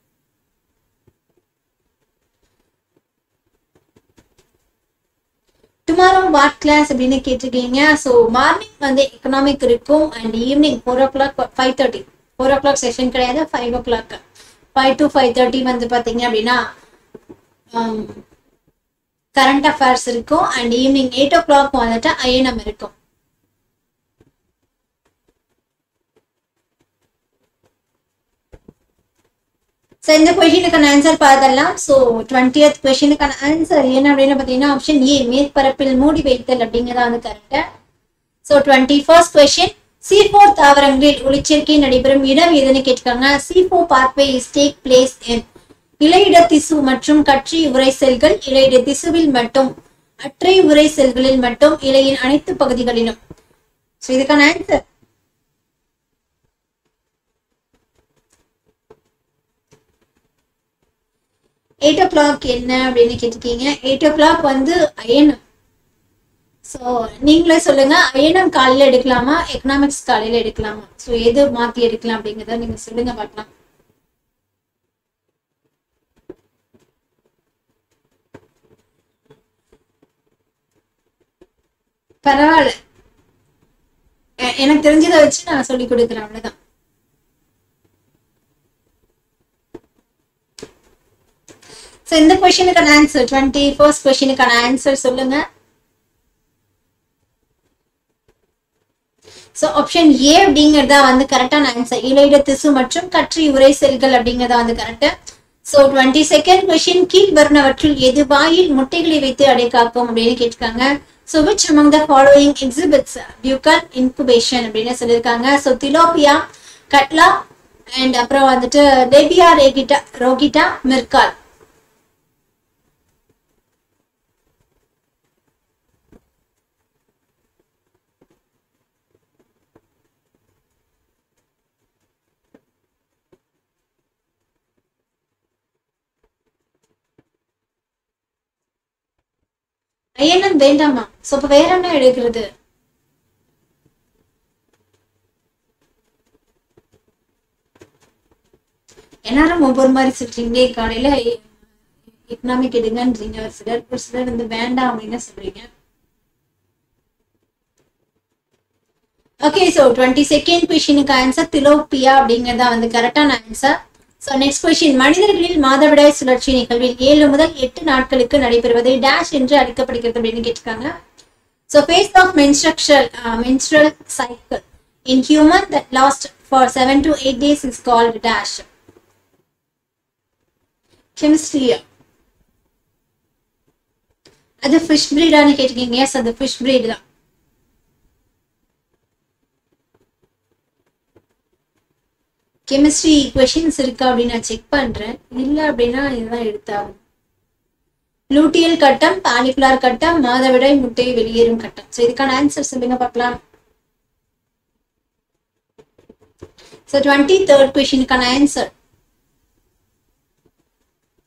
tomorrow what class அப்படின்னு கேட்டிருக்கீங்க ஸோ மார்னிங் வந்து எக்கனாமிக் இருக்கும் and evening four o'clock five thirty four o'clock session கிடையாது five o'clock five to five thirty வந்து பார்த்தீங்க அப்படின்னா கரண்ட் அஃபேர்ஸ் இருக்கும் and evening eight o'clock வந்துட்டு ஐஎன்எம் இருக்கும் ஸோ இந்த கொஷினுக்கான ஆன்சர் பார்த்தலாம் ஸோ டுவெண்ட்டியத் கொஷினுக்கான ஆன்சர் என்ன அப்படின்னு பார்த்தீங்கன்னா ஆப்ஷன் ஏ மேற்பரப்பில் மூடி வைத்தல் அப்படிங்கிறதா வந்து கரெக்டாக so twenty first question C four தாவரங்களில் ஒளிச்சேர்க்கை நடைபெறும் இடம் எதுன்னு கேட்டிருக்காங்க C four pathway is take place in இலையிட திசு மற்றும் கற்றி உரை செல்கள் இலையிட திசுவில் மட்டும் அற்றை உரை செல்களில் மட்டும் இலையின் அனைத்து பகுதிகளிலும் ஸோ இதுக்கான ஆன்சர் எயிட் ஓ கிளாக் என்ன அப்படின்னு கேட்டிருக்கீங்க எயிட் ஓ கிளாக் வந்து அயனம் ஸோ நீங்களே சொல்லுங்க அயனம் காலையில் எடுக்கலாமா எக்கனாமிக்ஸ் காலையில் எடுக்கலாமா ஸோ எது மாற்றி எடுக்கலாம் அப்படிங்கிறத நீங்கள் சொல்லுங்க பார்க்கலாம் பரவாயில்ல எ- எனக்கு தெரிஞ்சதை வச்சு நான் சொல்லி கொடுக்குறேன் அவ்வளவுதான் ஸோ இந்த கொஸ்டினுக்கான ஆன்சர் டுவெண்ட்டி ஃபர்ஸ்ட் கொஸ்டினுக்கான ஆன்சர் சொல்லுங்க ஸோ ஆப்ஷன் ஏ அப்படிங்கிறதா வந்து கரெக்டான ஆன்சர் இலையிட திசு மற்றும் கற்றி உரை செல்கள் அப்படிங்கிறதா வந்து correct so twenty second question கீழ் வருணவற்றில் எது வாயில் முட்டைகளை வைத்து அடைக்காக்கும் அப்படின்னு கேட்டிருக்காங்க so which among the following exhibits buccal incubation அப்படின்னு சொல்லியிருக்காங்க ஸோ திலோபியா கட்லா அண்ட் அப்புறம் வந்துட்டு டெபியா ரேகிட்டா ரோகிட்டா மிர்கால் ஐயனம் வேண்டாமா சோ அப்ப வேற என்ன எடுக்கிறது எல்லாரும் ஒவ்வொரு மாதிரி சொல்றீங்களே காலையில எக்கனாமிக் எடுங்கன்றீங்க ஒரு சிலர் ஒரு சிலர் வந்து வேண்டாம் அப்படின்னு சொல்றீங்க ஓகே ஸோ டுவெண்ட்டி செகண்ட் கொஷினுக்கு ஆன்சர் திலோப்பியா அப்படிங்கிறதா வந்து கரெக்டான ஆன்சர் ஸோ நெக்ஸ்ட் கொஷின் மனிதர்களில் மாதவிடாய் சுழற்சி நிகழ்வில் ஏழு முதல் எட்டு நாட்களுக்கு நடைபெறுவது டேஷ் என்று அழைக்கப்படுகிறது அப்படின்னு கேட்டிருக்காங்க ஸோ ஃபேஸ் ஆஃப் மென்ஸ்ட்ரக்சல் menstrual cycle in human that last for seven to eight days is called dash கெமிஸ்ட்ரியா அது ஃபிஷ் பிரீடான்னு கேட்டிருக்கீங்க எஸ் அது ஃபிஷ் பிரீட் தான் கெமிஸ்ட்ரி கொஷின்ஸ் இருக்கா அப்படின்னு நான் செக் பண்றேன் இல்ல அப்படின்னா இதுதான் எடுத்தாகும் லூட்டியல் கட்டம் பாலிகுலார் கட்டம் மாதவிடாய் முட்டை வெளியேறும் கட்டம் ஸோ இதுக்கான ஆன்சர் சொல்லுங்க பார்க்கலாம் ஸோ டுவெண்ட்டி தேர்ட் கொஷினுக்கான ஆன்சர்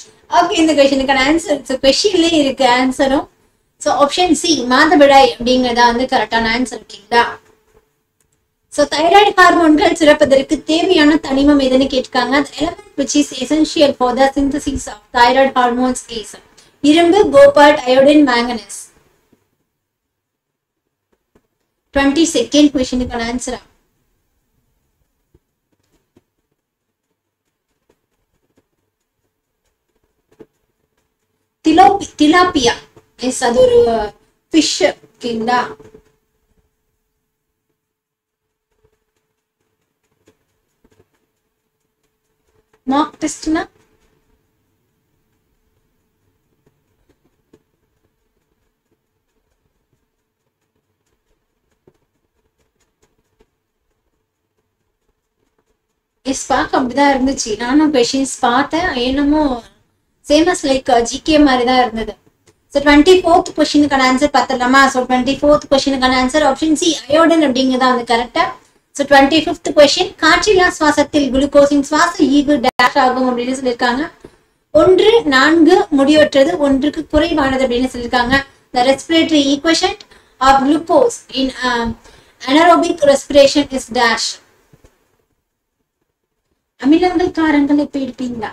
ஓகே இந்த கொஸ்டினுக்கான ஆன்சர் ஸோ கொஸ்டின்லேயே இருக்கு ஆன்சரும் ஸோ ஆப்ஷன் சி மாதவிடாய் அப்படிங்கிறதா வந்து கரெக்டான ஆன்சர் ஓகேங்களா ஸோ தைராய்டு ஹார்மோன்கள் சுரப்பதற்கு தேவையான தனிமம் எதுன்னு கேட்டிருக்காங்க the element which is essential for the synthesis of thyroid hormones is இரும்பு cobalt iodine manganese twenty second கொஸ்டினுக்கான ஆன்சரா திலோபி திலாப்பியா எஸ் அது ஒரு ஃபிஷ் ஓகேங்களா மார்க் டெஸ்ட்னா எஸ் பார்க்க அப்படிதான் இருந்துச்சு நானும் கொஷின்ஸ் பார்த்தேன் என்னமோ சேமஸ் லைக் ஜிகே மாதிரி தான் இருந்தது ஸோ டுவெண்ட்டி ஃபோர்த் கொஸ்டினுக்கான ஆன்சர் பார்த்துடலாமா ஸோ டுவெண்ட்டி ஃபோர்த் கொஸ்டினுக்கான ஆன்சர் ஆப்ஷன் சி அயோடன் அப்படிங்கிறதா வந்து கரெக்டா ஸோ டுவெண்ட்டி ஃபிஃப்த் கொஸ்டின் காற்றில்லா சுவாசத்தில் குளுக்கோஸின் சுவாச ஈவு டேஷ் ஆகும் அப்படின்னு சொல்லியிருக்காங்க ஒன்று நான்கு முடிவற்றது ஒன்றுக்கு குறைவானது அப்படின்னு சொல்லியிருக்காங்க the respiratory equation of glucose in anaerobic respiration is dash அமிலங்கள் காரங்கள் இப்ப எடுப்பீங்களா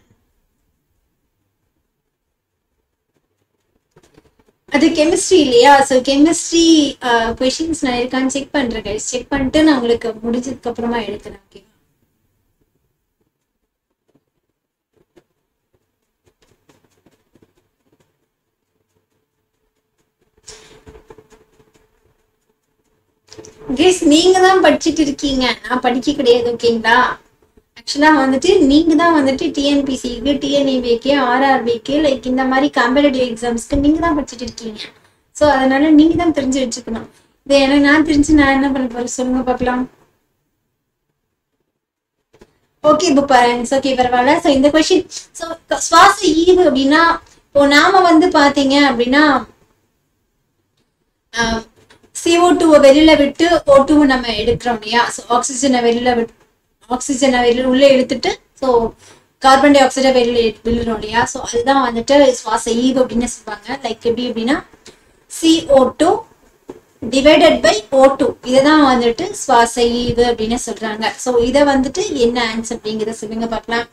அது கெமிஸ்ட்ரி இல்லையா ஸோ கெமிஸ்ட்ரி கொஷின்ஸ் நான் இருக்கான்னு செக் பண்றேன் கைஸ் செக் பண்ணிட்டு நான் உங்களுக்கு முடிஞ்சதுக்கு அப்புறமா எடுக்கிறேன் ஓகே கேஸ் நீங்க தான் படிச்சுட்டு இருக்கீங்க நான் படிக்க கிடையாது ஓகேங்களா ஆக்சுவலா வந்துட்டு நீங்க தான் வந்துட்டு டிஎன்பிசிக்கு டிஎன்இபிக்கு ஆர்ஆர்பிக்கு லைக் இந்த மாதிரி காம்படேட்டிவ் எக்ஸாம்ஸ்க்கு நீங்க தான் படிச்சுட்டு இருக்கீங்க ஸோ அதனால நீங்க தான் தெரிஞ்சு வச்சுக்கணும் இது எனக்கு நான் தெரிஞ்சு நான் என்ன பண்ண போறேன் சொல்லுங்க பார்க்கலாம் ஓகே இப்போ பேரண்ட்ஸ் ஓகே பரவாயில்ல ஸோ இந்த கொஸ்டின் ஸோ சுவாச ஈவு அப்படின்னா இப்போ நாம வந்து பாத்தீங்க அப்படின்னா சிஓ டூவை வெளியில விட்டு ஓ டூவை நம்ம எடுக்கிறோம் இல்லையா ஸோ ஆக்சிஜனை வெளியில விட்டு ஆக்சிஜனை வெளியில உள்ள எடுத்துட்டு ஸோ கார்பன் டை ஆக்சைடை வெளியில விழுறோம் இல்லையா ஸோ அதுதான் வந்துட்டு சுவாச ஈவு அப்படின்னு சொல்லுவாங்க லைக் எப்படி அப்படின்னா CO two divided by O two இதுதான் வந்துட்டு சுவாச ஈவு அப்படின்னு சொல்றாங்க ஸோ இதை வந்துட்டு என்ன ஆன்சர் அப்படிங்கிறத சொல்லுங்க பார்க்கலாம்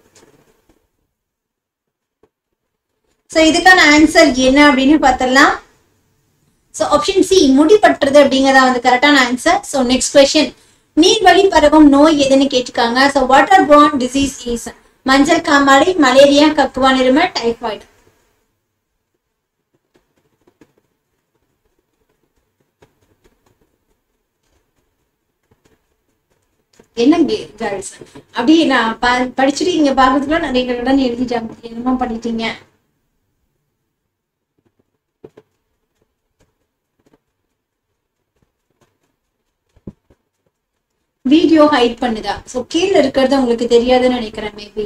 ஸோ இதுக்கான ஆன்சர் என்ன அப்படின்னு பார்த்தலாம் ஸோ ஆப்ஷன் சி முடிப்பட்டுறது அப்படிங்கிறதா வந்து கரெக்டான ஆன்சர் ஸோ நெக்ஸ்ட் கொஸ்டின் நீர் வழி பரவும் நோய் எதுன்னு கேட்டிருக்காங்க so water borne disease is மஞ்சள் காமாலை மலேரியா கக்குவா நிருமல் டைஃபாய்டு என்ன கேர்ள்ஸ் அப்படியே நான் ப- படிச்சுட்டு இங்க பாக்கிறதுக்குள்ள நிறைய கடன் எழுதிட்டாங்க என்னமோ பண்ணிட்டீங்க வீடியோ ஹைட் பண்ணுதா ஸோ கீழே இருக்கிறது உங்களுக்கு தெரியாதுன்னு நினைக்கிறேன் மேபி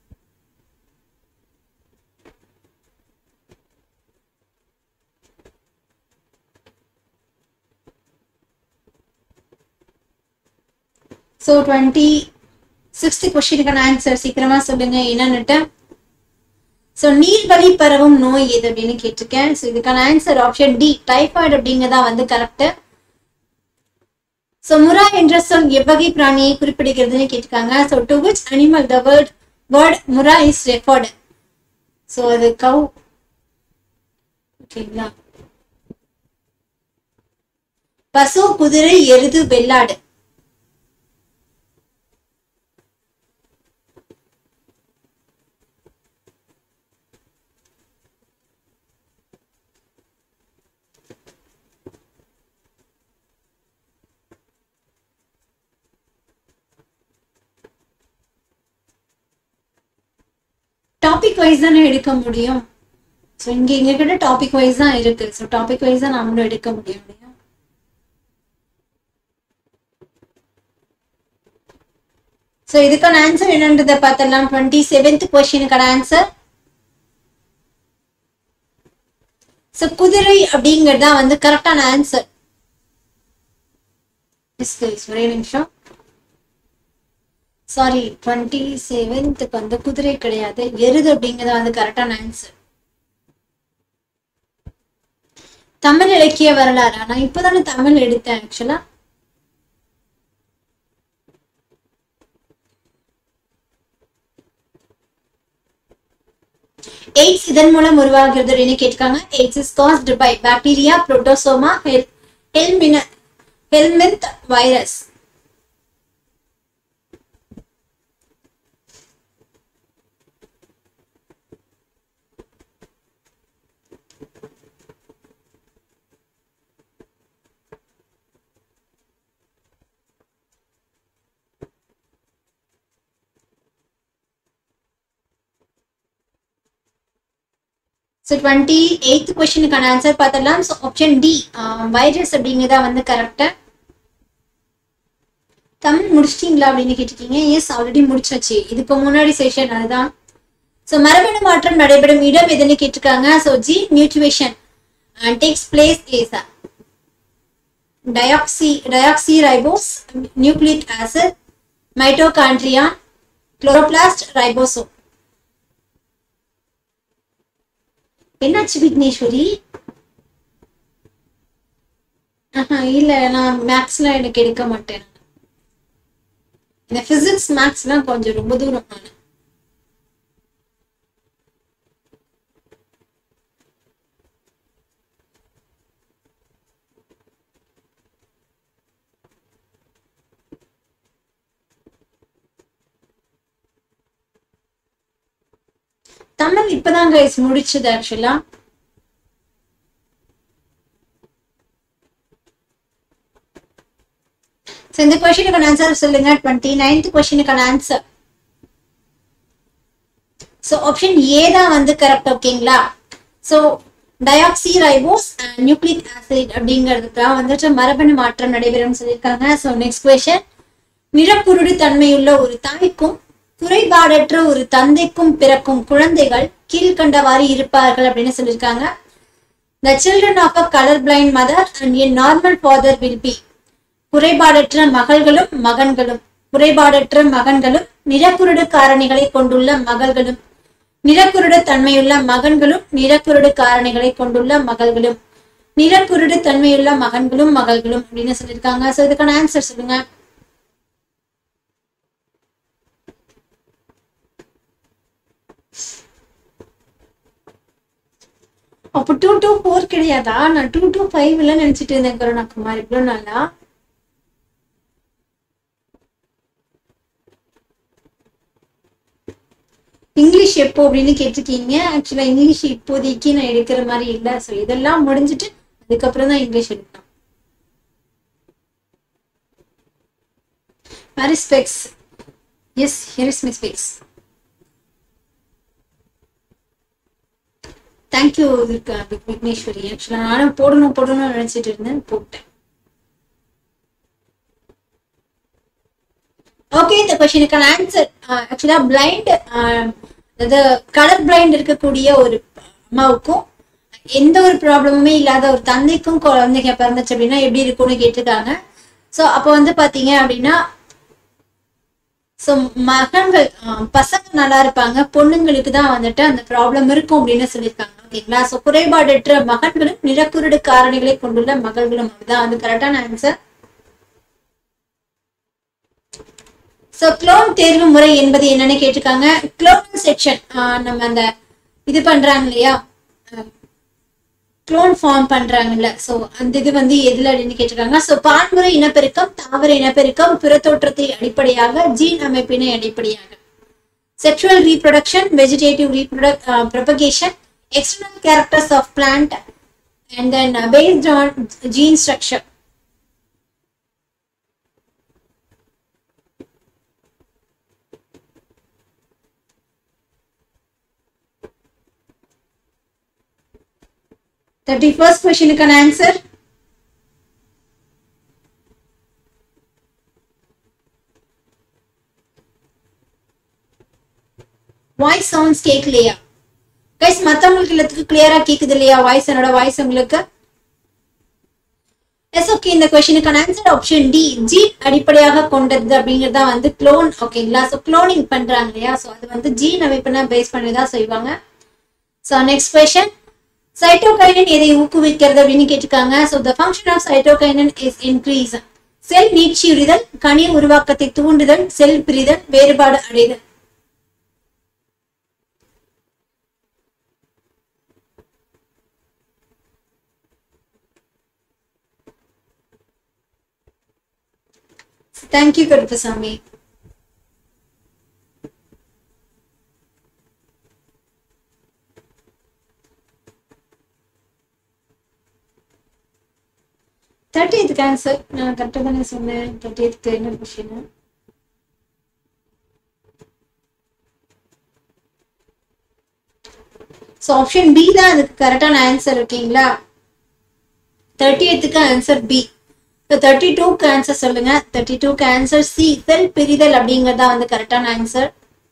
ஸோ டுவெண்ட்டி சிக்ஸ்த் கொஸ்டினுக்கான ஆன்சர் சீக்கிரமா சொல்லுங்க என்னன்னுட்டு ஸோ நீர்வழி பரவும் நோய் எது அப்படின்னு கேட்டிருக்கேன் ஸோ இதுக்கான ஆன்சர் ஆப்ஷன் டி டைஃபாய்டு அப்படிங்கறதா வந்து கரெக்ட் ஸோ முரா என்ற சொல் எவ்வகை பிராணியை குறிப்பிடுகிறதுன்னு கேட்டிருக்காங்க so to which animal the word word முரா இஸ் ரெஃபர்டு ஸோ அது கவு ஓகேங்களா பசு குதிரை எருது வெள்ளாடு டாபிக் வைஸ் தானே எடுக்க முடியும் ஸோ இங்க எங்க கிட்ட டாபிக் வைஸ் தான் இருக்கு ஸோ டாபிக் வைஸ் தான் நம்மளும் எடுக்க முடியும் இல்லையா ஸோ இதுக்கான ஆன்சர் என்னன்றதை பார்த்தலாம் டுவெண்ட்டி செவன்த் கொஸ்டினுக்கான ஆன்சர் ஸோ குதிரை அப்படிங்கிறது தான் வந்து கரெக்டான ஆன்சர் ஒரே நிமிஷம் சாரி டுவெண்ட்டி செவன்த்துக்கு வந்து குதிரை கிடையாது எருது அப்படிங்கிறது வந்து கரெக்டான ஆன்சர் தமிழ் இலக்கிய வரலாறு நான் இப்பதானே தமிழ் எடுத்தேன் ஆக்சுவலா எய்ட்ஸ் இதன் மூலம் உருவாகிறது அப்படின்னு கேட்டிருக்காங்க AIDS is caused by bacteria protozoa ஹெல்மின helminth virus so twenty eighth கொஸ்டினுக்கான ஆன்சர் பார்த்துடலாம் ஸோ ஆப்ஷன் டி வைரஸ் அப்படிங்கிறதா வந்து கரெக்டா தமிழ் முடிச்சிட்டீங்களா அப்படின்னு கேட்டிருக்கீங்க எஸ் ஆல்ரெடி முடிச்சாச்சு இதுக்கு முன்னாடி செஷன் அதுதான் ஸோ மரபணு மாற்றம் நடைபெறும் இடம் எதுன்னு கேட்டிருக்காங்க so gene mutation takes place is deoxy deoxyribose nucleic acid mitochondria chloroplast ribosome என்னாச்சு விக்னேஸ்வரி ஆஹா இல்ல நான் மேக்ஸ்லாம் எனக்கு எடுக்க மாட்டேன் இந்த பிசிக்ஸ் மேக்ஸ்லாம் கொஞ்சம் ரொம்ப தூரம் நான் தமிழ் இப்பதான் கைஸ் முடிச்சது ஆக்சுவலா ஸோ இந்த கொஸ்டினுக்கான ஆன்சர் சொல்லுங்க டுவெண்ட்டி நைன்த் கொஸ்டினுக்கான ஆன்சர் ஸோ ஆப்ஷன் ஏ தான் வந்து கரெக்ட் ஓகேங்களா so deoxyribose and nucleic acid அப்படிங்கிறதுக்கு தான் வந்துட்டு மரபணு மாற்றம் நடைபெறும் சொல்லியிருக்காங்க ஸோ நெக்ஸ்ட் கொஸ்டின் நிறக்குருடு தன்மையுள்ள ஒரு தாய்க்கும் குறைபாடற்ற ஒரு தந்தைக்கும் பிறக்கும் குழந்தைகள் கீழ்கண்டவாறு இருப்பார்கள் அப்படின்னு சொல்லியிருக்காங்க The children of a colorblind mother and a normal father will be குறைபாடற்ற மகள்களும் மகன்களும் குறைபாடற்ற மகன்களும் நிறக்குருடு காரணிகளை கொண்டுள்ள மகள்களும் நிறக்குருடு தன்மையுள்ள மகன்களும் நிறக்குருடு காரணிகளை கொண்டுள்ள மகள்களும் நிறக்குருடு தன்மையுள்ள மகன்களும் மகள்களும் அப்படின்னு சொல்லியிருக்காங்க ஸோ இதுக்கான ஆன்சர் சொல்லுங்க அப்போ டூ டூ ஃபோர் கிடையாதா நான் டூ டூ ஃபைவ்ல நினைச்சிட்டு இருந்தேன் கருணா குமார் இவ்வளோ நாளா இங்கிலீஷ் எப்போ அப்படின்னு கேட்டிருக்கீங்க ஆக்சுவலா இங்கிலீஷ் இப்போதைக்கு நான் எடுக்கிற மாதிரி இல்லை ஸோ இதெல்லாம் முடிஞ்சிட்டு அதுக்கப்புறம் தான் இங்கிலீஷ் எடுக்கணும் Where is specs? Yes, here is my specs. Thank you Vigneshwari ஆக்சுவலா நானும் போடணும் போடணும்னு நினைச்சிட்டு இருந்தேன் போட்டேன் ஓகே இந்த கொஸ்டினுக்கான ஆன்சர் ஆக்சுவலா பிளைண்ட் அதாவது கலர் பிளைண்ட் இருக்கக்கூடிய ஒரு அம்மாவுக்கும் எந்த ஒரு ப்ராப்ளமுமே இல்லாத ஒரு தந்தைக்கும் குழந்தைங்க பிறந்துச்சு அப்படின்னா எப்படி இருக்கும்னு கேட்டிருக்காங்க ஸோ அப்போ வந்து பாத்தீங்க அப்படின்னா ஸோ மகன்கள் ஆஹ் பசங்க நல்லா இருப்பாங்க பொண்ணுங்களுக்கு தான் வந்துட்டு அந்த ப்ராப்ளம் இருக்கும் அப்படின்னு சொல்லியிருக்காங்க ஓகேங்களா ஸோ குறைபாடற்ற மகன்களும் நிறக்குருடு காரணிகளை கொண்டுள்ள மகள்களும் அதுதான் வந்து கரெக்டான ஆன்சர் ஸோ க்ளோன் தேர்வு முறை என்பது என்னன்னு கேட்டிருக்காங்க க்ளோன் செக்ஷன் நம்ம அந்த இது பண்றாங்க இல்லையா க்ளோன் ஃபார்ம் பண்றாங்கல்ல ஸோ அந்த இது வந்து எதுல அப்படின்னு கேட்டிருக்காங்க ஸோ பான்முறை இனப்பெருக்கம் தாவர இனப்பெருக்கம் புறத்தோற்றத்தை அடிப்படையாக ஜீன் அமைப்பினை அடிப்படையாக செக்ஷுவல் ரீப்ரொடக்ஷன் வெஜிடேட்டிவ் ரீப்ரொடக் propagation external characters of plant and then based on gene structure thirty first கொஸ்டினுக்கான ஆன்சர் வாய்ஸ் சவுண்ட்ஸ் கேட்கலையா கைஸ் மத்தவங்களுக்கு எல்லாத்துக்கும் கிளியரா கேக்குது இல்லையா வாய்ஸ் என்னோட வாய்ஸ் உங்களுக்கு எஸ் ஓகே இந்த கொஸ்டினுக்கான ஆன்சர் ஆப்ஷன் டி ஜீன் அடிப்படையாக கொண்டது அப்படிங்கிறது தான் வந்து க்ளோன் ஓகேங்களா ஸோ க்ளோனிங் பண்றாங்க இல்லையா ஸோ அது வந்து ஜீன் அமைப்புனா பேஸ் பண்ணி தான் செய்வாங்க ஸோ நெக்ஸ்ட் கொஸ்டின் சைட்டோகைனின் எதை ஊக்குவிக்கிறது அப்படின்னு கேட்டிருக்காங்க so the function of cytokinin is increase cell நீட்சியுறிதல் கனி உருவாக்கத்தை தூண்டுதல் செல் பிரிதல் வேறுபாடு அடைதல் தேங்க்யூ கருப்பசாமி தேர்ட்டி எய்த்துக்கு ஆன்சர் நான் கரெக்டாக தானே சொன்னேன் தேர்ட்டி எய்த்துக்கு என்ன கொஷின் ஸோ ஆப்ஷன் பி தான் அதுக்கு கரெக்டான ஆன்சர் ஓகேங்களா தேர்ட்டி எய்த்துக்கு ஆன்சர் பி தேர்ட்டி டூக்கு ஆன்சர் சொல்லுங்க தேர்ட்டி டூக்கு ஆன்சர் சி செல் பிரிதல் அப்படிங்கிறது தான் வந்து கரெக்டான answer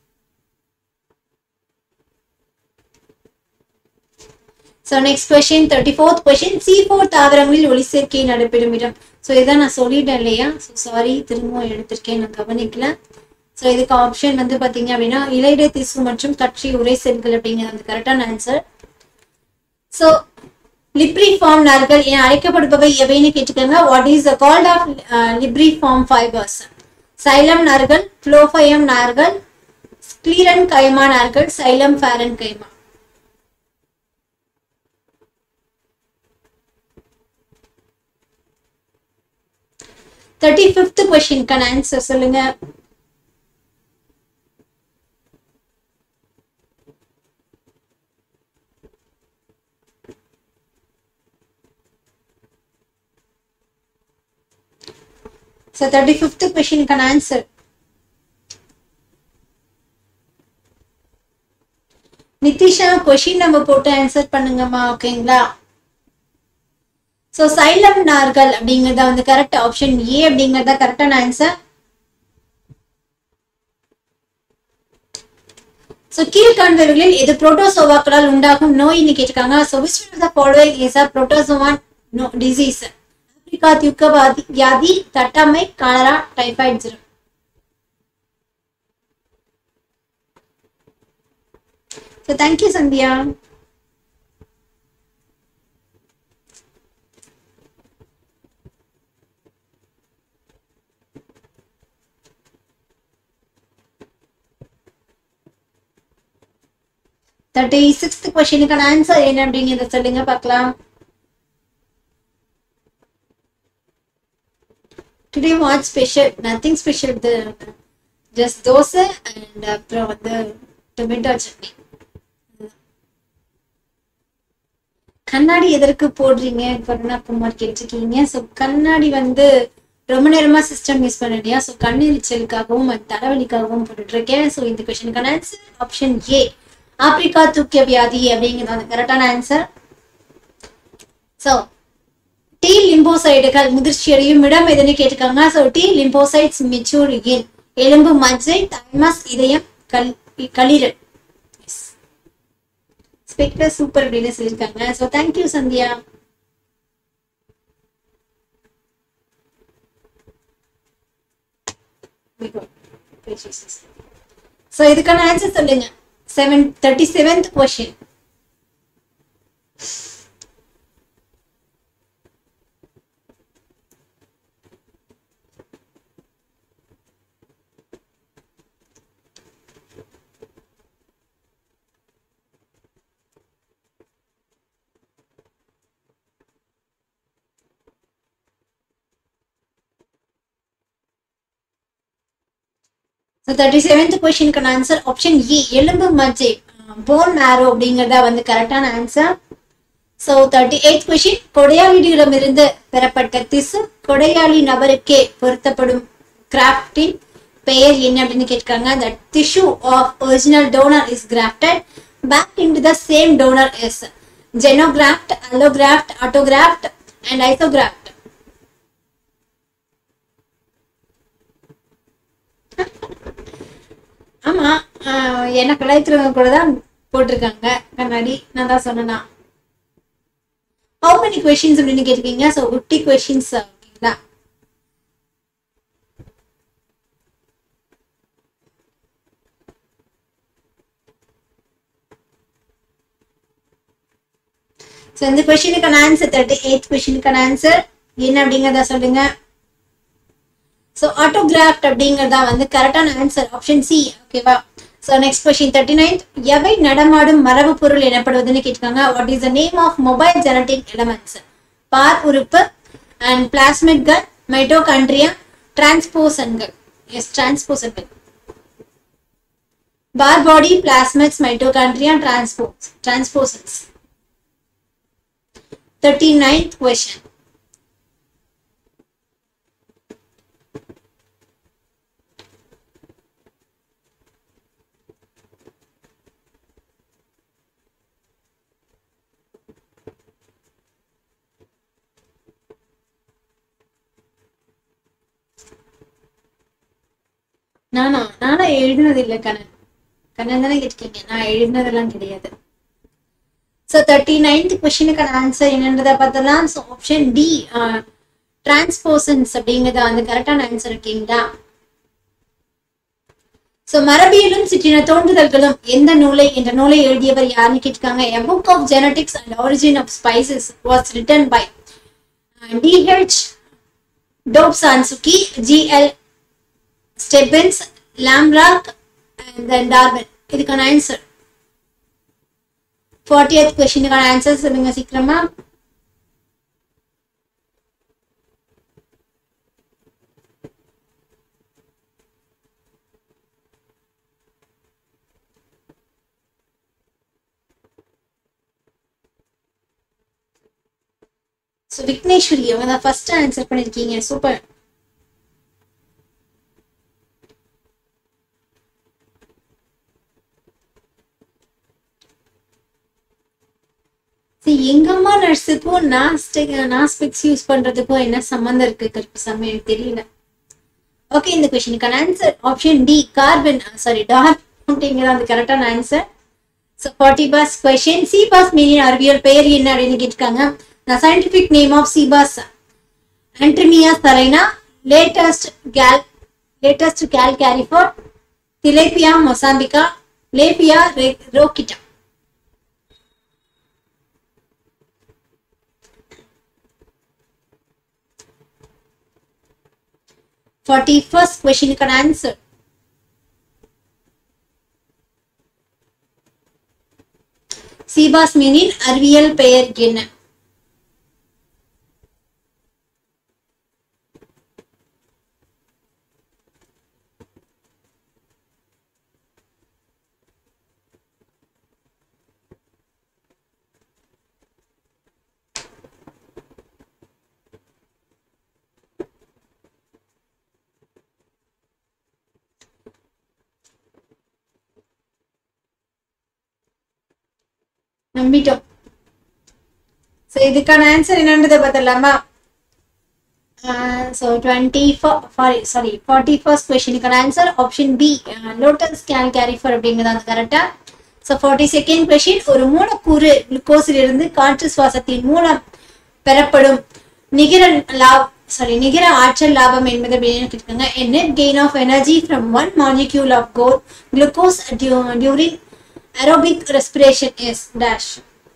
so next question thirty fourth question C four தாவரங்களில் ஒளி சேர்க்கை நடைபெறும் இடம் ஸோ இதான் நான் சொல்லிட்டேன் இல்லையா ஸோ சாரி திரும்பவும் எடுத்திருக்கேன் நான் கவனிக்கல ஸோ இதுக்கு ஆப்ஷன் வந்து பார்த்தீங்க அப்படின்னா இலையிடை திசு மற்றும் கட்சி உரை செல்கள் அப்படிங்கிறது வந்து கரெக்டான ஆன்சர் ஸோ லிப்ரி ஃபார்ம் நார்கள் என அழைக்கப்படுபவை எவைன்னு கேட்டுக்கோங்க what is the called of libriform fibres xylem நார்கள் ஃப்ளோஃபயம் நார்கள் ஸ்க்ளீரன் கைமா நார்கள் xylem parenchyma thirty fifth கொஸ்டின்கான ஆன்சர் சொல்லுங்க ஸோ தேர்ட்டி ஃபிஃப்த் கொஸ்டினுக்கான ஆன்சர் நிதிஷா கொஷின் நம்ம போட்டு ஆன்சர் பண்ணுங்கம்மா ஓகேங்களா ஸோ சைலம் நார்கள் அப்படிங்கறத வந்து கரெக்ட் ஆப்ஷன் ஏ அப்படிங்கறத கரெக்டான ஆன்சர் ஸோ கீழ்காண்பவர்களில் எது புரோட்டோசோவாக்களால் உண்டாகும் நோயின்னு கேட்டிருக்காங்க so which of the following is a protozoan நோ டிசீஸ் ஆப்பிரிக்கா தியுக்கவாதி வியாதி தட்டம்மை காலரா டைஃபாய்டு ஜுரம் so thank you Sandhya thirty sixth கொஸ்டினுக்கான ஆன்சர் என்ன அப்படிங்கிறத சொல்லுங்க பார்க்கலாம் today what special nothing special just dosa and அப்புறம் வந்து டொமேட்டோ சட்னி கண்ணாடி எதற்கு போடுறீங்க கருணா குமார் கேட்டிருக்கீங்க ஸோ கண்ணாடி வந்து ரொம்ப நேரமா சிஸ்டம் யூஸ் பண்ண இல்லையா ஸோ கண்ணெரிச்சலுக்காகவும் தலைவலிக்காகவும் போட்டுட்டு இருக்கேன் ஸோ இந்த கொஸ்டினுக்கான ஆன்சர் ஆப்ஷன் ஏ ஆப்பிரிக்கா தூக்கிய வியாதி அப்படிங்கிறது வந்து கரெக்டான ஆன்சர் ஸோ டி லிம்போசைடுகள் முதிர்ச்சி அடையும் இடம் எதுன்னு கேட்டிருக்காங்க so T lymphocytes mature in எலும்பு மஜ்ஜை தைமஸ் இதயம் கல் கல்லீரல் ஸ்பெக்டர் சூப்பர் அப்படின்னு சொல்லியிருக்காங்க ஸோ தேங்க்யூ சந்தியா ஸோ இதுக்கான ஆன்சர் சொல்லுங்க seven thirty seventh question so thirty seventh கொஸ்டினுக்கான ஆன்சர் ஆப்ஷன் இ எலும்பு மஜ்ஜை போன் மேரோ அப்படிங்கிறதா வந்து கரெக்டான answer so thirty eighth question கொடையாளியிடமிருந்து பெறப்பட்ட திசு கொடையாளி நபருக்கே பொருத்தப்படும் கிராஃப்டின் பெயர் என்ன அப்படின்னு கேட்டிருக்காங்க the tissue of original donor is grafted back in to the same donor is xenograft allograft autograft and isograft ஆமா ஆஹ் என்ன கலாய்க்கிறவங்க கூட தான் போட்டிருக்காங்க கண்ணாடி நான் தான் சொன்னேனா ஹவு மெனி கொஷின்ஸ் அப்படின்னு கேட்டிருக்கீங்க ஸோ ஃபிஃப்டி கொஷின்ஸ் ஓகேங்களா ஸோ இந்த கொஷினுக்கான ஆன்சர் தேர்ட்டி எயிட் கொஷினுக்கான ஆன்சர் என்ன அப்படிங்கிறத சொல்லுங்க ஸோ ஆட்டோகிராஃப்ட் அப்படிங்கிறதா வந்து கரெக்டான ஆன்சர் ஆப்ஷன் சி ஓகேவா so next question thirty nine எவை நடமாடும் மரபு பொருள் எனப்படுவதுன்னு கேட்டிருக்காங்க what is the name of mobile genetic elements Barr உறுப்பு அண்ட் பிளாஸ்மிட்கள் மைட்டோகாண்ட்ரியா டிரான்ஸ்போசன்கள் எஸ் டிரான்ஸ்போசன்கள் பார் பாடி பிளாஸ்மிட்ஸ் மைட்டோகாண்ட்ரியா டிரான்ஸ்போஸ் டிரான்ஸ்போசன்ஸ் தேர்ட்டி நைன்த் கொஸ்டின் நானா நானா எழுதினது இல்ல கண்ணன் கண்ணன் தானே கேட்டிருக்கீங்க நான் எழுதினதெல்லாம் கிடையாது ஸோ தேர்ட்டி நைன்த் கொஸ்டினுக்கான ஆன்சர் என்னன்றதை பார்த்தலாம் ஸோ ஆப்ஷன் டி டிரான்ஸ்போசன்ஸ் அப்படிங்கிறத வந்து கரெக்டான ஆன்சர் இருக்கீங்களா ஸோ மரபியலும் சிற்றின தோன்றுதல்களும் எந்த நூலை என்ற நூலை எழுதியவர் யாருன்னு கேட்டிருக்காங்க a book of genetics and origin of species was written by TH Dobzhansky GL Stebbins Lamarck and then Darwin இதுக்கான ஆன்சர் ஃபார்ட்டியத் கொஸ்டினுக்கான ஆன்சர் சொல்லுங்க சீக்கிரமா ஸோ விக்னேஸ்வரி அவங்க தான் ஃபர்ஸ்ட் ஆன்சர் பண்ணிருக்கீங்க சூப்பர் See, எங்க அம்மா நர்ஸுக்கும் நாஸ்டிக் நாஸ்பிக்ஸ் யூஸ் பண்றதுக்கும் என்ன சம்மந்தம் இருக்கு கருப்பு சாமி எனக்கு தெரியல ஓகே இந்த கொஸ்டினுக்கான answer option D carbon sorry dark அப்படிங்கிறது அந்த கரெக்டான ஆன்சர் ஸோ ஃபார்ட்டி பாஸ் கொஸ்டின் சி பாஸ் மீனிங் அறிவியல் பெயர் என்ன அப்படின்னு கேட்டிருக்காங்க the scientific name of Cebus Antrimia salina, latest gal, latest gal carifor, Tilapia mosambica, Lapia rokita. Forty first question you can answer. Sea bass மீனின் அறிவியல் பெயர் என்ன நம்பிட்டோம் ஸோ இதுக்கான ஆன்சர் என்னன்றதை பார்த்துடலாமா so twenty sorry sorry forty first கொஸ்டினுக்கான answer option B lotus can carry far அப்படிங்கிறது அந்த கரெக்டாக ஸோ ஃபார்ட்டி செகண்ட் கொஸ்டின் ஒரு மூலக்கூறு குளுக்கோஸிலிருந்து காற்று சுவாசத்தின் மூலம் பெறப்படும் நிகர லாப் சாரி நிகர ஆற்றல் லாபம் என்பது அப்படின்னு கேட்டிருக்காங்க a net gain of energy from one molecule of gold glucose du- during aerobic respiration is dash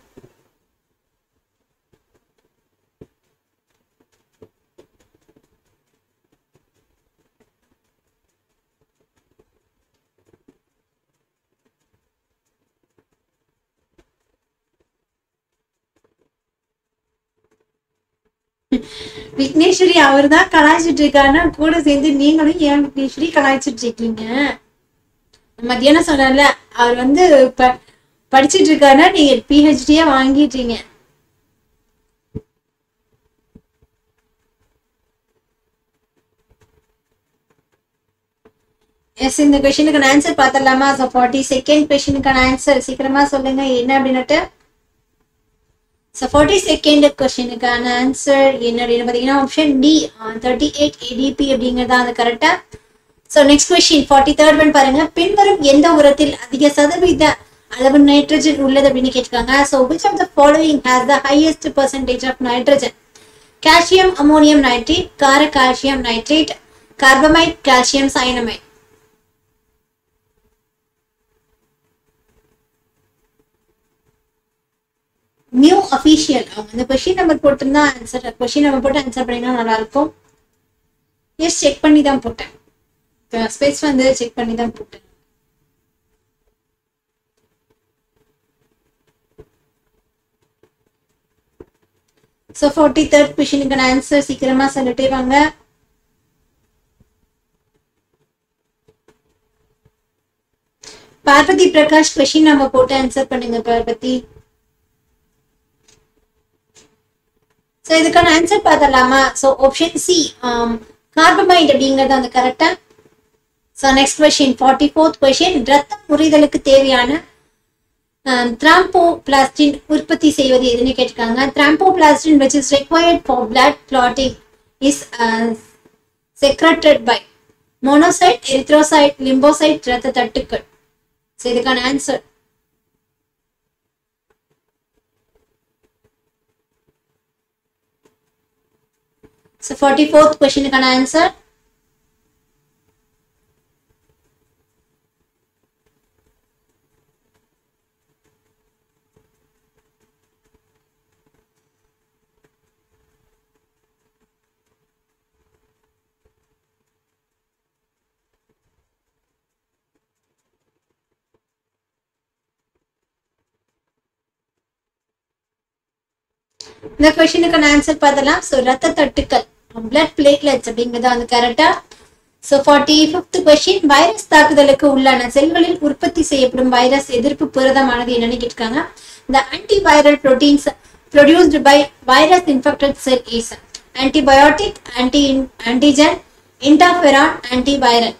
Vigneshwari அவர் தான் கலாய்ச்சிட்டு இருக்காருன்னா கூட சேர்ந்து நீங்களும் ஏன் விக்னேஸ்வரி கலாய்ச்சிட்டு இருக்கீங்க மத்தியானம் சொன்னல அவர் வந்து ப படிச்சிட்டு இருக்காருன்னா நீங்க பிஹெச்டியா வாங்கிட்டீங்க எஸ் இந்த கொஸ்டினுக்கான ஆன்சர் பார்த்தலாமா ஸோ ஃபார்ட்டி செகண்ட் கொஸ்டினுக்கான ஆன்சர் சீக்கிரமா சொல்லுங்க என்ன அப்படின்னுட்டு ஸோ ஃபார்ட்டி செகண்ட் கொஸ்டினுக்கான ஆன்சர் என்ன அப்படின்னு பார்த்தீங்கன்னா option D thirty eight ATP அப்படிங்கிறது அந்த கரெக்டாக so next question forty third one பாருங்க பின்வரும் எந்த உரத்தில் அதிக சதவீத அளவு நைட்ரஜன் உள்ளது அப்படின்னு கேட்டிருக்காங்க so which of the following has the highest percentage of nitrogen calcium ammonium nitrate கார calcium nitrate carbamide calcium cyanamide new official அவங்க அந்த கொஷின் நம்பர் போட்டிருந்தா ஆன்சர் கொஷின் நம்பர் போட்டு ஆன்சர் பண்ணினா நல்லா இருக்கும் எஸ் செக் பண்ணி தான் போட்டேன் ஸ்பேஸ் வந்து செக் பண்ணி தான் போட்டேன் ஸோ ஃபார்ட்டி தேர்ட் கொஷினுக்கான ஆன்சர் சீக்கிரமா சொல்லிட்டே வாங்க பார்வதி பிரகாஷ் கொஷின் நம்ம போட்டு ஆன்சர் பண்ணுங்க பார்வதி ஸோ இதுக்கான ஆன்சர் பார்த்தலாமா ஸோ ஆப்ஷன் சி கார்பமைட் அப்படிங்கிறது அந்த கரெக்டா so next question forty fourth question ரத்தம் முறிதலுக்கு தேவையான த்ராம்போ பிளாஸ்டின் உற்பத்தி செய்வது எதுன்னு கேட்டிருக்காங்க thromboplastin which is required for blood clotting is secreted by monocyte erythrocyte lymphocyte ரத்த தட்டுக்கள் ஸோ இதுக்கான ஆன்சர் So 44th questionக்கான answer இந்த கொஸ்டினுக்கான ஆன்சர் பார்த்தலாம் ஸோ ரத்த தட்டுக்கள் பிளட் பிளேட்லெட்ஸ் அப்படிங்கிறது வந்து கரெக்டா so forty fifth question virus தாக்குதலுக்கு உள்ளான செல்களில் உற்பத்தி செய்யப்படும் வைரஸ் எதிர்ப்பு புரதமானது என்னன்னு கேட்டிருக்காங்க இந்த antiviral proteins produced by virus infected cell is antibiotic anti antigen interferon antiviral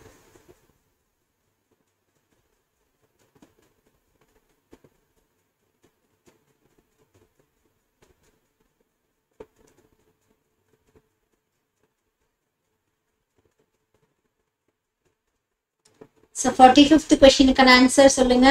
so forty fifth கொஸ்டினுக்கான ஆன்சர் சொல்லுங்க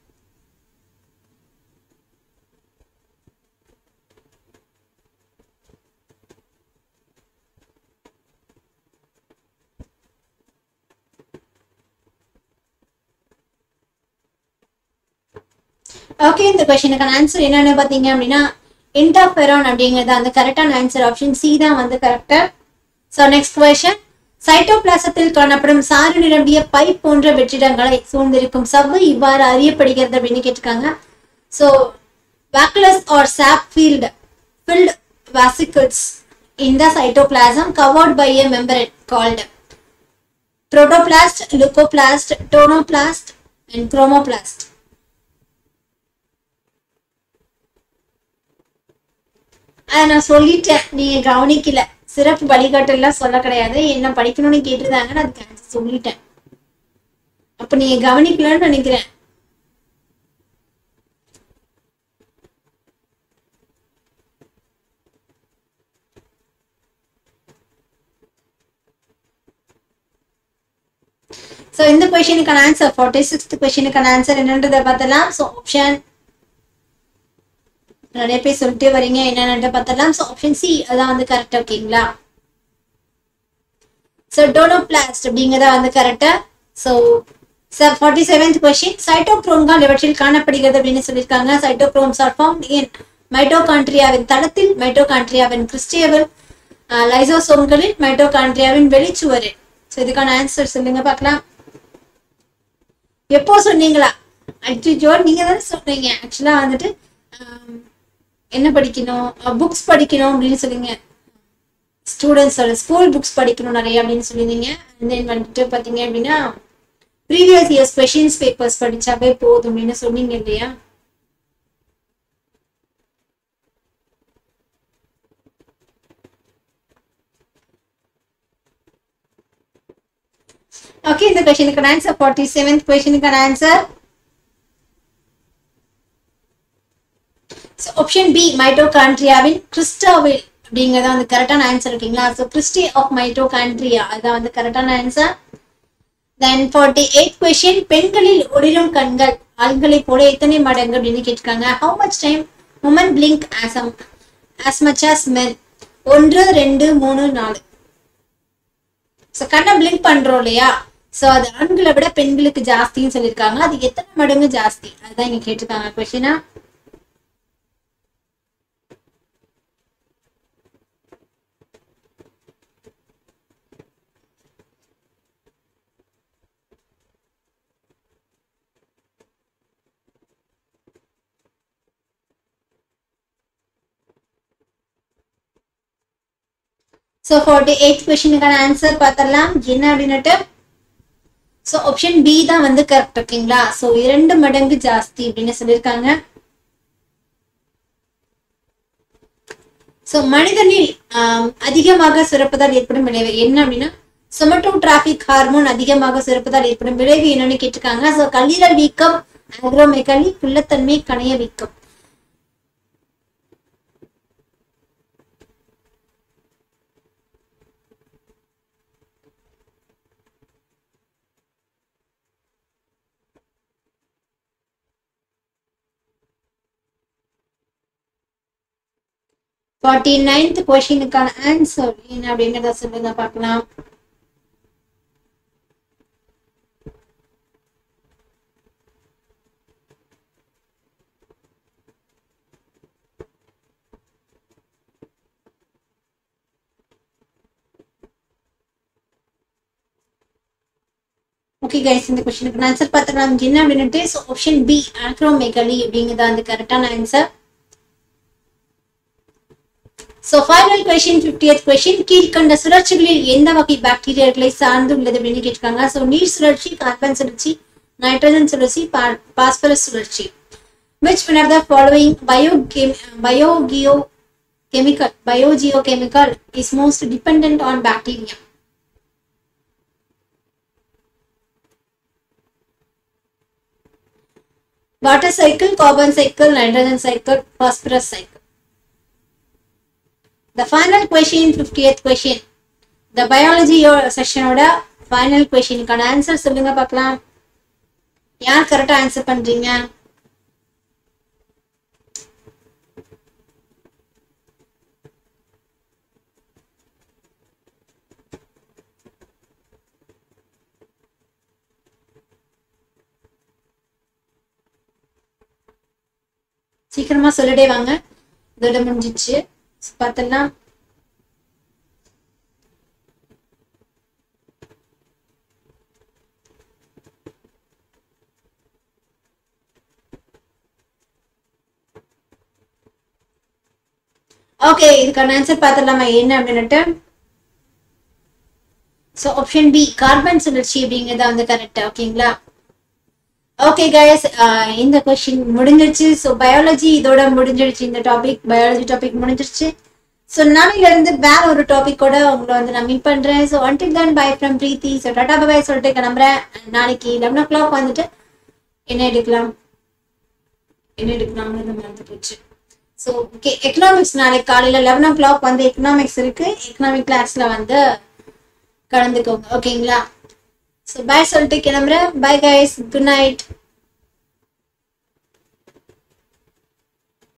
ஓகே இந்த கொஸ்டினுக்கான ஆன்சர் என்னன்னு பார்த்தீங்க அப்படின்னா இன்டாஃபெரான் அப்படிங்கிறது அந்த கரெக்டான ஆன்சர் ஆப்ஷன் சி தான் வந்து கரெக்டா ஸோ நெக்ஸ்ட் கொஸ்டின் சைட்டோபிளாசத்தில் காணப்படும் சாறு நிரம்பிய பை போன்ற வெற்றிடங்களை சூழ்ந்திருக்கும் சவ்வு இவ்வாறு அறியப்படுகிறது அப்படின்னு கேட்டிருக்காங்க so vacuoles are sap filled filled vesicles in the cytoplasm covered by a membrane called protoplast, leucoplast, tonoplast, and chromoplast. அதை நான் சொல்லிட்டேன் நீங்க கவனிக்கல சிறப்பு வழிகாட்டெல்லாம் சொல்ல கிடையாது என்ன படிக்கணும்னு கேட்டிருந்தாங்க நான் அதுக்கு ஆன்சர் சொல்லிட்டேன் அப்ப நீங்க கவனிக்கலன்னு நினைக்கிறேன் ஸோ இந்த கொஷனுக்கான ஆன்சர் ஃபார்ட்டி சிக்ஸ்த் கொஷனுக்கான ஆன்சர் என்னன்றதை பார்த்தலாம் ஸோ ஆப்ஷன் நிறைய பேர் சொல்லிட்டே வரீங்க என்னென்னு பார்த்தலாம் ஸோ ஆப்ஷன் சி அதான் வந்து கரெக்ட் ஓகேங்களா ஸோ டோனோபிளாஸ்ட் அப்படிங்கிறதா வந்து கரெக்டா so sir forty seventh question சைட்டோக்ரோம்கள் இவற்றில் காணப்படுகிறது அப்படின்னு சொல்லியிருக்காங்க சைட்டோக்ரோம்ஸ் ஆர் ஃபவுண்ட் இன் மைட்டோகான்ட்ரியாவின் தளத்தில் மைட்டோகான்ட்ரியாவின் கிறிஸ்டியவல் லைசோசோம்களில் மைட்டோகான்ட்ரியாவின் வெளிச்சுவரில் ஸோ இதுக்கான ஆன்சர் சொல்லுங்க பார்க்கலாம் எப்போ சொன்னீங்களா அச்சோ நீங்க தானே சொன்னீங்க ஆக்சுவலா வந்துட்டு ஆம், என்ன படிக்கணும் புக்ஸ் படிக்கணும் அப்படின்னு சொல்லுங்க ஸ்டூடெண்ட்ஸோட ஸ்கூல் புக்ஸ் படிக்கணும் நிறைய அப்படின்னு சொல்லியிருந்தீங்க தென் வந்துட்டு பார்த்தீங்க அப்படின்னா ப்ரீவியஸ் இயர்ஸ் கொஷின்ஸ் பேப்பர்ஸ் படிச்சாவே போதும் அப்படின்னு சொன்னீங்க இல்லையா ஓகே இந்த கொஷனுக்கான ஆன்சர் ஃபார்ட்டி செவன்த் கொஷனுக்கான ஆன்சர் ஆப்ஷன் பி மைட்டோகான்ட்ரியாவின் கிறிஸ்டாவில் அப்படிங்கறத வந்து கரெக்டான ஆன்சர் ஓகேங்களா ஸோ கிறிஸ்டி ஆஃப் மைட்டோகான்ட்ரியா அதான் வந்து கரெக்டான answer then forty eight question பெண்களில் ஒளிரும் கண்கள் ஆண்களை போல எத்தனை மடங்கு அப்படின்னு கேட்டிருக்காங்க how much time women blink as as much as men ஒன்று ரெண்டு மூணு நாலு ஸோ கண்ணை பிளிங்க் பண்றோம் இல்லையா ஸோ அது ஆண்களை விட பெண்களுக்கு ஜாஸ்தின்னு சொல்லியிருக்காங்க அது எத்தனை மடங்கு ஜாஸ்தி அதுதான் இங்க கேட்டிருக்காங்க கொஸ்டினா ஸோ ஃபார்ட்டி எயிட் கொஸ்டினுக்கான ஆன்சர் பார்த்தரலாம் என்ன அப்படின்னுட்டு ஸோ ஆப்ஷன் பி தான் வந்து கரெக்ட் ஓகேங்களா ஸோ இரண்டு மடங்கு ஜாஸ்தி அப்படின்னு சொல்லியிருக்காங்க ஸோ மனிதனில் ஆம், அதிகமாக சுரப்பதால் ஏற்படும் விளைவு என்ன அப்படின்னா சொமட்டோ டிராபிக் ஹார்மோன் அதிகமாக சுரப்பதால் ஏற்படும் விளைவு என்னன்னு கேட்டிருக்காங்க ஸோ கல்லீரல் வீக்கம் ஆக்ரோமெகலி புள்ளத்தன்மை கணைய வீக்கம் ஃபார்ட்டி நைன்த் கொஸ்டினுக்கான ஆன்சர் என்ன அப்படிங்கிறத சொல்லுங்க பார்க்கலாம் ஓகே கைஸ் இந்த கொஸ்டினுக்கு ஆன்சர் பார்த்துக்கலாம் என்ன அப்படின்னுட்டு ஸோ ஆப்ஷன் பி ஆக்ரோமெகலி அப்படிங்கிறது அந்த கரெக்டான answer so final question fiftieth question கீழ்கண்ட சுழற்சிகளில் எந்த வகை பாக்டீரியாக்களை சார்ந்து உள்ளது அப்படின்னு கேட்டிருக்காங்க ஸோ நீர் சுழற்சி கார்பன் சுழற்சி நைட்ரஜன் சுழற்சி பாஸ்பரஸ் சுழற்சி which one are the following bio பயோகியோ chemical biogeochemical is most dependent on bacteria water cycle carbon cycle nitrogen cycle phosphorus cycle the final question 50th question the biology செஷனோட final கொஷினுக்கான answer சொல்லுங்க பார்க்கலாம் யார் கரெக்டா answer பண்றீங்க சீக்கிரமா சொல்லிட்டே வாங்க இதோட முடிஞ்சிச்சு பார்த்தலாம் ஓகே இதுக்கான ஆன்சர் பார்த்துடலாமா என்ன அப்படின்னுட்டு ஸோ ஆப்ஷன் பி கார்பன் சுழற்சி அப்படிங்கிறத வந்து கரெக்ட் ஓகேங்களா ஓகே கைஸ் இந்த கொஸ்டின் முடிஞ்சிருச்சு ஸோ பயாலஜி இதோட முடிஞ்சிருச்சு இந்த டாபிக் பயாலஜி டாபிக் முடிஞ்சிருச்சு ஸோ நாளையில இருந்து வேற ஒரு டாபிக்கோட உங்களை வந்து நான் மீட் பண்றேன் so until then bye from Preethi so tata bye சொல்லிட்டு கிளம்புறேன் நாளைக்கு லெவன் ஓ கிளாக் வந்துட்டு என்ன எடுக்கலாம் என்ன எடுக்கலாம்னு மறந்து போச்சு ஸோ ஓகே எக்கனாமிக்ஸ் நாளைக்கு காலையில் லெவன் ஓ கிளாக் வந்து எக்கனாமிக்ஸ் இருக்கு எக்கனாமிக் கிளாஸ்ல வந்து கலந்துக்கோங்க ஓகேங்களா ஸோ பாய் சொல்லிட்டு கிளம்புறேன் பாய் கைஸ் குட் நைட்